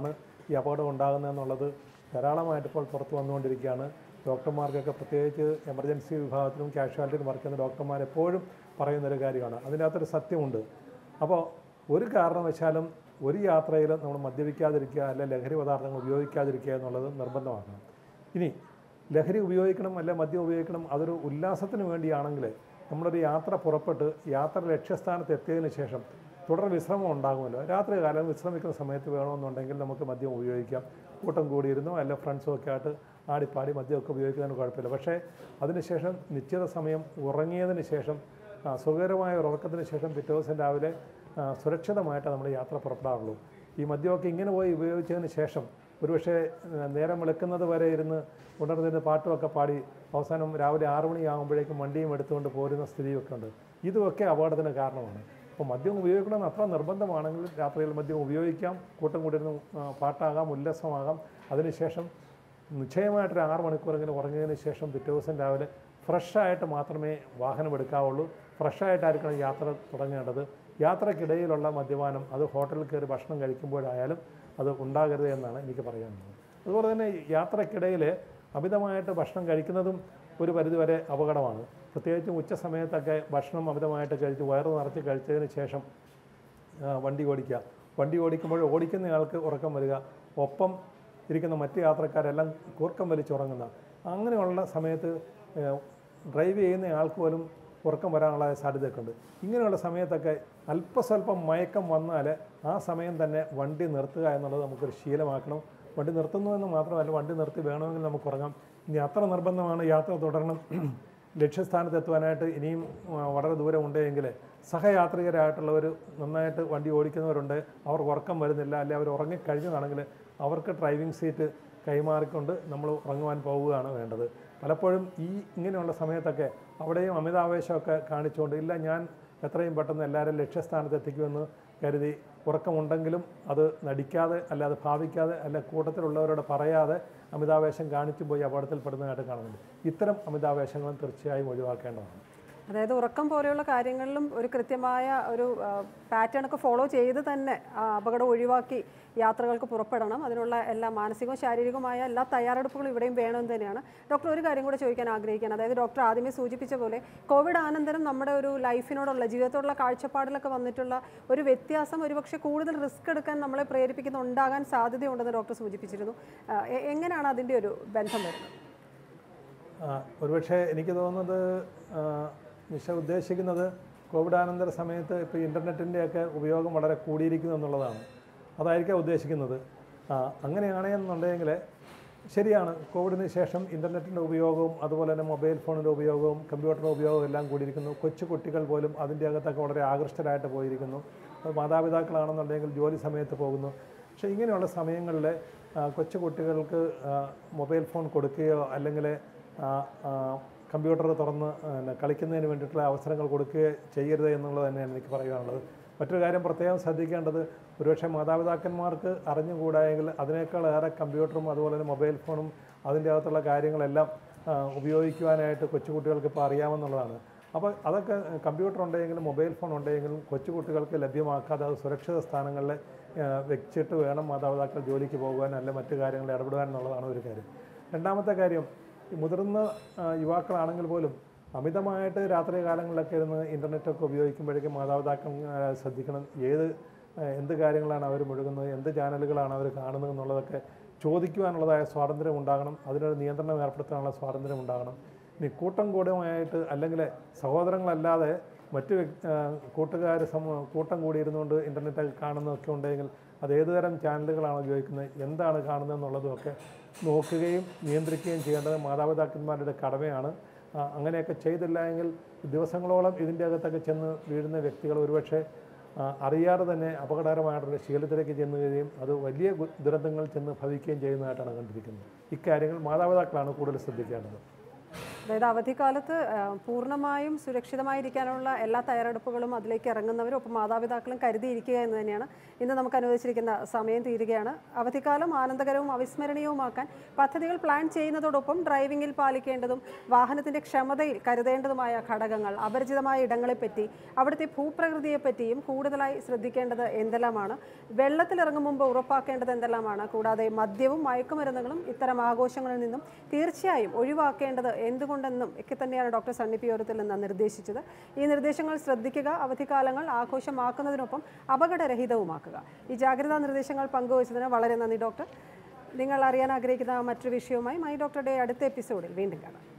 ഈ അപകടം ഉണ്ടാകുന്നതെന്നുള്ളത് ധാരാളമായിട്ട് ഇപ്പോൾ പുറത്ത് വന്നുകൊണ്ടിരിക്കുകയാണ് ഡോക്ടർമാർക്കൊക്കെ പ്രത്യേകിച്ച് എമർജൻസി വിഭാഗത്തിലും കാഷ്വാലിറ്റിയിലും വർക്ക് ചെയ്യുന്ന ഡോക്ടർമാർ എപ്പോഴും പറയുന്നൊരു കാര്യമാണ് അതിനകത്തൊരു സത്യമുണ്ട് അപ്പോൾ ഒരു കാരണവശാലും ഒരു യാത്രയിലും നമ്മൾ മദ്യപിക്കാതിരിക്കുക അല്ലെങ്കിൽ ലഹരി പദാർത്ഥങ്ങൾ ഉപയോഗിക്കാതിരിക്കുക എന്നുള്ളത് നിർബന്ധമാക്കണം ഇനി ലഹരി ഉപയോഗിക്കണം അല്ലെ മദ്യം ഉപയോഗിക്കണം അതൊരു ഉല്ലാസത്തിന് വേണ്ടിയാണെങ്കിൽ നമ്മളൊരു യാത്ര പുറപ്പെട്ട് യാത്ര ലക്ഷ്യസ്ഥാനത്ത് എത്തിയതിന് ശേഷം തുടർ വിശ്രമം ഉണ്ടാകുമല്ലോ രാത്രി കാലം വിശ്രമിക്കുന്ന സമയത്ത് വേണമെന്നുണ്ടെങ്കിൽ നമുക്ക് മദ്യം ഉപയോഗിക്കാം കൂട്ടം കൂടിയിരുന്നോ അല്ല ഫ്രണ്ട്സും ഒക്കെ ആയിട്ട് ആടിപ്പാടി മദ്യമൊക്കെ ഉപയോഗിക്കുന്നതിന് കുഴപ്പമില്ല പക്ഷേ അതിനുശേഷം നിശ്ചിത സമയം ഉറങ്ങിയതിന് ശേഷം ആ, സുഖകരമായ ഒരു ഉറക്കത്തിന് ശേഷം പിറ്റേ ദിവസം രാവിലെ ആ, സുരക്ഷിതമായിട്ട് നമ്മൾ യാത്ര പുറപ്പെടാറുള്ളൂ ഈ മദ്യമൊക്കെ ഇങ്ങനെ പോയി ഉപയോഗിച്ചതിന് ശേഷം ഒരുപക്ഷെ ആ, നേരം വെളുക്കുന്നത് വരെ ഇരുന്ന് ഉണർന്നിരുന്ന് പാട്ടുമൊക്കെ പാടി അവസാനം രാവിലെ ആറു മണിയാകുമ്പോഴേക്കും വണ്ടിയും എടുത്തുകൊണ്ട് പോരുന്ന സ്ഥിതിയൊക്കെ ഉണ്ട് ഇതുമൊക്കെ അപകടത്തിന് കാരണമാണ് അപ്പോൾ മദ്യം ഉപയോഗിക്കണമെന്ന് അത്ര നിർബന്ധമാണെങ്കിൽ രാത്രിയിൽ മദ്യം ഉപയോഗിക്കാം കൂട്ടം കൂടിയിരുന്ന് ആ, പാട്ടാകാം ഉല്ലാസമാകാം അതിനുശേഷം നിശ്ചയമായിട്ടൊരു ആറ് മണിക്കൂറെങ്കിലും ഉറങ്ങിയതിന് ശേഷം പിറ്റേ ദിവസം രാവിലെ ഫ്രഷായിട്ട് മാത്രമേ വാഹനം എടുക്കാവുള്ളൂ ഫ്രഷായിട്ടായിരിക്കണം യാത്ര തുടങ്ങേണ്ടത് യാത്രക്കിടയിലുള്ള മദ്യപാനം അത് ഹോട്ടലിൽ കയറി ഭക്ഷണം കഴിക്കുമ്പോഴായാലും അത് ഉണ്ടാകരുത് എന്നാണ് എനിക്ക് പറയാനുള്ളത് അതുപോലെ തന്നെ യാത്രക്കിടയിൽ അമിതമായിട്ട് ഭക്ഷണം കഴിക്കുന്നതും ഒരു പരിധിവരെ അപകടമാണ് പ്രത്യേകിച്ചും ഉച്ച സമയത്തൊക്കെ ഭക്ഷണം അമിതമായിട്ട് കഴിച്ച് വയറ് നിറച്ച് കഴിച്ചതിന് ശേഷം ആ, വണ്ടി ഓടിക്കുക വണ്ടി ഓടിക്കുമ്പോൾ ഓടിക്കുന്നയാൾക്ക് ഉറക്കം വരിക ഒപ്പം ഇരിക്കുന്ന മറ്റ് യാത്രക്കാരെല്ലാം കൂർക്കം വലിച്ചുറങ്ങുന്ന അങ്ങനെയുള്ള സമയത്ത് ഏ, ഡ്രൈവ് ചെയ്യുന്ന ആൾക്ക് പോലും ഉറക്കം വരാനുള്ള സാധ്യതയൊക്കെ ഉണ്ട് ഇങ്ങനെയുള്ള സമയത്തൊക്കെ അല്പസ്വല്പം മയക്കം വന്നാൽ ആ സമയം തന്നെ വണ്ടി നിർത്തുക എന്നുള്ളത് നമുക്കൊരു ശീലമാക്കണം വണ്ടി നിർത്തുന്നു എന്ന് മാത്രമല്ല വണ്ടി നിർത്തി വേണമെങ്കിൽ നമുക്ക് ഉറങ്ങാം ഇനി അത്ര നിർബന്ധമാണ് യാത്ര തുടരണം ലക്ഷ്യസ്ഥാനത്ത് എത്തുവാനായിട്ട് ഇനിയും ആ, വളരെ ദൂരം ഉണ്ടെങ്കിൽ സഹയാത്രികരായിട്ടുള്ളവർ നന്നായിട്ട് വണ്ടി ഓടിക്കുന്നവരുണ്ട് അവർക്ക് ഉറക്കം വരുന്നില്ല അല്ലെങ്കിൽ അവർ ഉറങ്ങിക്കഴിഞ്ഞതാണെങ്കിൽ അവർക്ക് ഡ്രൈവിംഗ് സീറ്റ് കൈമാറിക്കൊണ്ട് നമ്മൾ ഉറങ്ങുവാൻ പോവുകയാണ് വേണ്ടത് പലപ്പോഴും ഈ ഇങ്ങനെയുള്ള സമയത്തൊക്കെ അവിടെയും അമിതാവേശമൊക്കെ കാണിച്ചുകൊണ്ട് ഇല്ല ഞാൻ എത്രയും പെട്ടെന്ന് എല്ലാവരും ലക്ഷ്യസ്ഥാനത്ത് എത്തിക്കുമെന്ന് കരുതി ഉറക്കമുണ്ടെങ്കിലും അത് നടിക്കാതെ അല്ലാതെ ഭാവിക്കാതെ അല്ല കൂട്ടത്തിലുള്ളവരോട് പറയാതെ അമിതാവേശം കാണിച്ചു പോയി അപകടത്തിൽപ്പെടുന്നതായിട്ട് കാണുന്നുണ്ട് ഇത്തരം അമിതാവേശങ്ങളും തീർച്ചയായും ഒഴിവാക്കേണ്ടതാണ് അതായത് ഉറക്കം പോലെയുള്ള കാര്യങ്ങളിലും ഒരു കൃത്യമായ ഒരു പാറ്റേൺ ഒക്കെ ഫോളോ ചെയ്ത് തന്നെ ആ, അപകടം ഒഴിവാക്കി യാത്രകൾക്ക് പുറപ്പെടണം അതിനുള്ള എല്ലാ മാനസികവും ശാരീരികവുമായ എല്ലാ തയ്യാറെടുപ്പുകളും ഇവിടെയും വേണമെന്ന് തന്നെയാണ് ഡോക്ടർ ഒരു കാര്യം കൂടെ ചോദിക്കാൻ ആഗ്രഹിക്കുകയാണ് അതായത് ഡോക്ടർ ആദ്യമേ സൂചിപ്പിച്ച പോലെ കോവിഡ് ആനന്തരം നമ്മുടെ ഒരു ലൈഫിനോടുള്ള ജീവിതത്തോടുള്ള കാഴ്ചപ്പാടിലൊക്കെ വന്നിട്ടുള്ള ഒരു വ്യത്യാസം ഒരുപക്ഷെ കൂടുതൽ റിസ്ക് എടുക്കാൻ നമ്മളെ പ്രേരിപ്പിക്കുന്ന ഉണ്ടാകാൻ സാധ്യതയുണ്ടെന്ന് ഡോക്ടർ സൂചിപ്പിച്ചിരുന്നു ആ, എ- എങ്ങനെയാണ് അതിൻ്റെ ഒരു ബന്ധം വരുന്നത് ആ, ഒരുപക്ഷെ എനിക്ക് തോന്നുന്നത് ആ, നിഷ ഉദ്ദേശിക്കുന്നത് കോവിഡാനന്തര സമയത്ത് ഇപ്പോൾ ഇൻ്റർനെറ്റിൻ്റെയൊക്കെ ഉപയോഗം വളരെ കൂടിയിരിക്കുന്നു എന്നുള്ളതാണ് അതായിരിക്കാം ഉദ്ദേശിക്കുന്നത് ആ, അങ്ങനെയാണെന്നുണ്ടെങ്കിൽ ശരിയാണ് കോവിഡിന് ശേഷം ഇൻ്റർനെറ്റിൻ്റെ ഉപയോഗവും അതുപോലെ തന്നെ മൊബൈൽ ഫോണിൻ്റെ ഉപയോഗവും കമ്പ്യൂട്ടറിൻ്റെ ഉപയോഗവും എല്ലാം കൂടിയിരിക്കുന്നു കൊച്ചു കുട്ടികൾ പോലും അതിൻ്റെ അകത്തൊക്കെ വളരെ ആകൃഷ്ടരായിട്ട് പോയിരിക്കുന്നു അത് മാതാപിതാക്കളാണെന്നുണ്ടെങ്കിൽ ജോലി സമയത്ത് പോകുന്നു പക്ഷേ ഇങ്ങനെയുള്ള സമയങ്ങളിൽ ആ, കൊച്ചു കുട്ടികൾക്ക് ആ, മൊബൈൽ ഫോൺ കൊടുക്കുകയോ അല്ലെങ്കിൽ ആ, ആ, കമ്പ്യൂട്ടർ തുറന്ന് പിന്നെ കളിക്കുന്നതിന് വേണ്ടിയിട്ടുള്ള അവസരങ്ങൾ കൊടുക്കുകയോ ചെയ്യരുത് എന്നുള്ളത് തന്നെയാണ് എനിക്ക് പറയാനുള്ളത് മറ്റൊരു കാര്യം പ്രത്യേകം ശ്രദ്ധിക്കേണ്ടത് ഒരുപക്ഷെ മാതാപിതാക്കന്മാർക്ക് അറിഞ്ഞുകൂടായെങ്കിൽ അതിനേക്കാളേറെ കമ്പ്യൂട്ടറും അതുപോലെ തന്നെ മൊബൈൽ ഫോണും അതിൻ്റെ അകത്തുള്ള കാര്യങ്ങളെല്ലാം ആ, ഉപയോഗിക്കുവാനായിട്ട് കൊച്ചുകുട്ടികൾക്ക് ഇപ്പോൾ അറിയാമെന്നുള്ളതാണ് അപ്പോൾ അതൊക്കെ കമ്പ്യൂട്ടർ ഉണ്ടെങ്കിലും മൊബൈൽ ഫോൺ ഉണ്ടെങ്കിലും കൊച്ചുകുട്ടികൾക്ക് ലഭ്യമാക്കാതെ അത് സുരക്ഷിത സ്ഥലങ്ങളിൽ ആ, വെച്ചിട്ട് വേണം മാതാപിതാക്കൾ ജോലിക്ക് പോകുവാൻ അല്ല മറ്റു കാര്യങ്ങളിൽ ഇടപെടുവാൻ എന്നുള്ളതാണ് ഒരു കാര്യം രണ്ടാമത്തെ കാര്യം ഈ മുതിർന്ന ആ, യുവാക്കളാണെങ്കിൽ പോലും അമിതമായിട്ട് രാത്രി കാലങ്ങളിലൊക്കെ ഇരുന്ന് ഇൻ്റർനെറ്റൊക്കെ ഉപയോഗിക്കുമ്പോഴേക്കും മാതാപിതാക്കൾ ആ, ശ്രദ്ധിക്കണം ഏത് ആ, എന്ത് കാര്യങ്ങളാണ് അവർ മുഴുകുന്നത് എന്ത് ചാനലുകളാണ് അവർ കാണുന്നത് എന്നുള്ളതൊക്കെ ചോദിക്കുവാനുള്ളതായ സ്വാതന്ത്ര്യം ഉണ്ടാകണം അതിനൊരു നിയന്ത്രണം ഏർപ്പെടുത്താനുള്ള സ്വാതന്ത്ര്യം ഉണ്ടാകണം ഇനി കൂട്ടം കൂടുമായിട്ട് അല്ലെങ്കിൽ സഹോദരങ്ങളല്ലാതെ മറ്റ് കൂട്ടുകാർ സമ കൂട്ടം കൂടിയിരുന്നുകൊണ്ട് ഇൻ്റർനെറ്റ് കാണുന്നതൊക്കെ ഉണ്ടെങ്കിൽ അത് ഏതുതരം ചാനലുകളാണ് ഉപയോഗിക്കുന്നത് എന്താണ് കാണുന്നത് എന്നുള്ളതുമൊക്കെ നോക്കുകയും നിയന്ത്രിക്കുകയും ചെയ്യേണ്ടത് മാതാപിതാക്കന്മാരുടെ കടമയാണ് ആ, അങ്ങനെയൊക്കെ ചെയ്തില്ല എങ്കിൽ ദിവസങ്ങളോളം ഇതിൻ്റെ അകത്തൊക്കെ ചെന്ന് വീഴുന്ന വ്യക്തികൾ ഒരുപക്ഷെ ആ, അറിയാതെ തന്നെ അപകടകരമായിട്ടുള്ള ശീലത്തിലേക്ക് ചെന്ന് കഴിയുകയും അത് വലിയ ഗു- ദുരന്തങ്ങൾ ചെന്ന് ഭവിക്കുകയും ചെയ്യുന്നതായിട്ടാണ് കണ്ടിരിക്കുന്നത് ഇക്കാര്യങ്ങൾ മാതാപിതാക്കളാണ് കൂടുതൽ ശ്രദ്ധിക്കേണ്ടത് അതായത് അവധിക്കാലത്ത് ആ, പൂർണ്ണമായും സുരക്ഷിതമായിരിക്കാനുള്ള എല്ലാ തയ്യാറെടുപ്പുകളും അതിലേക്ക് ഇറങ്ങുന്നവരും ഒപ്പം മാതാപിതാക്കളും കരുതിയിരിക്കുക എന്ന് തന്നെയാണ് ഇന്ന് നമുക്ക് അനുവദിച്ചിരിക്കുന്ന സമയം തീരുകയാണ് അവധിക്കാലം ആനന്ദകരവും അവിസ്മരണീയവുമാക്കാൻ പദ്ധതികൾ പ്ലാൻ ചെയ്യുന്നതോടൊപ്പം ഡ്രൈവിംഗിൽ പാലിക്കേണ്ടതും വാഹനത്തിന്റെ ക്ഷമതയിൽ കരുതേണ്ടതുമായ ഘടകങ്ങൾ അപരിചിതമായ ഇടങ്ങളെപ്പറ്റി അവിടുത്തെ ഭൂപ്രകൃതിയെപ്പറ്റിയും കൂടുതലായി ശ്രദ്ധിക്കേണ്ടത് എന്തെല്ലാമാണ് വെള്ളത്തിലിറങ്ങും മുമ്പ് ഉറപ്പാക്കേണ്ടത് എന്തെല്ലാമാണ് കൂടാതെ മദ്യവും മയക്കുമരുന്നുകളും ഇത്തരം ആഘോഷങ്ങളിൽ നിന്നും തീർച്ചയായും ഒഴിവാക്കേണ്ടത് എന്തുകൊണ്ടെന്നും ഒക്കെ തന്നെയാണ് ഡോക്ടർ സണ്ണി പിയോരത്തിൽ നിന്ന് നിർദ്ദേശിച്ചത് ഈ നിർദ്ദേശങ്ങൾ ശ്രദ്ധിക്കുക അവധിക്കാലങ്ങൾ ആഘോഷമാക്കുന്നതിനൊപ്പം അപകടരഹിതവുമാക്കുക ഈ ജാഗ്രതാ നിർദ്ദേശങ്ങൾ പങ്കുവച്ചതിന് വളരെ നന്ദി ഡോക്ടർ നിങ്ങൾ അറിയാൻ ആഗ്രഹിക്കുന്ന മറ്റൊരു വിഷയവുമായി മൈ ഡോക്ടറുടെ അടുത്ത എപ്പിസോഡിൽ വീണ്ടും കാണാം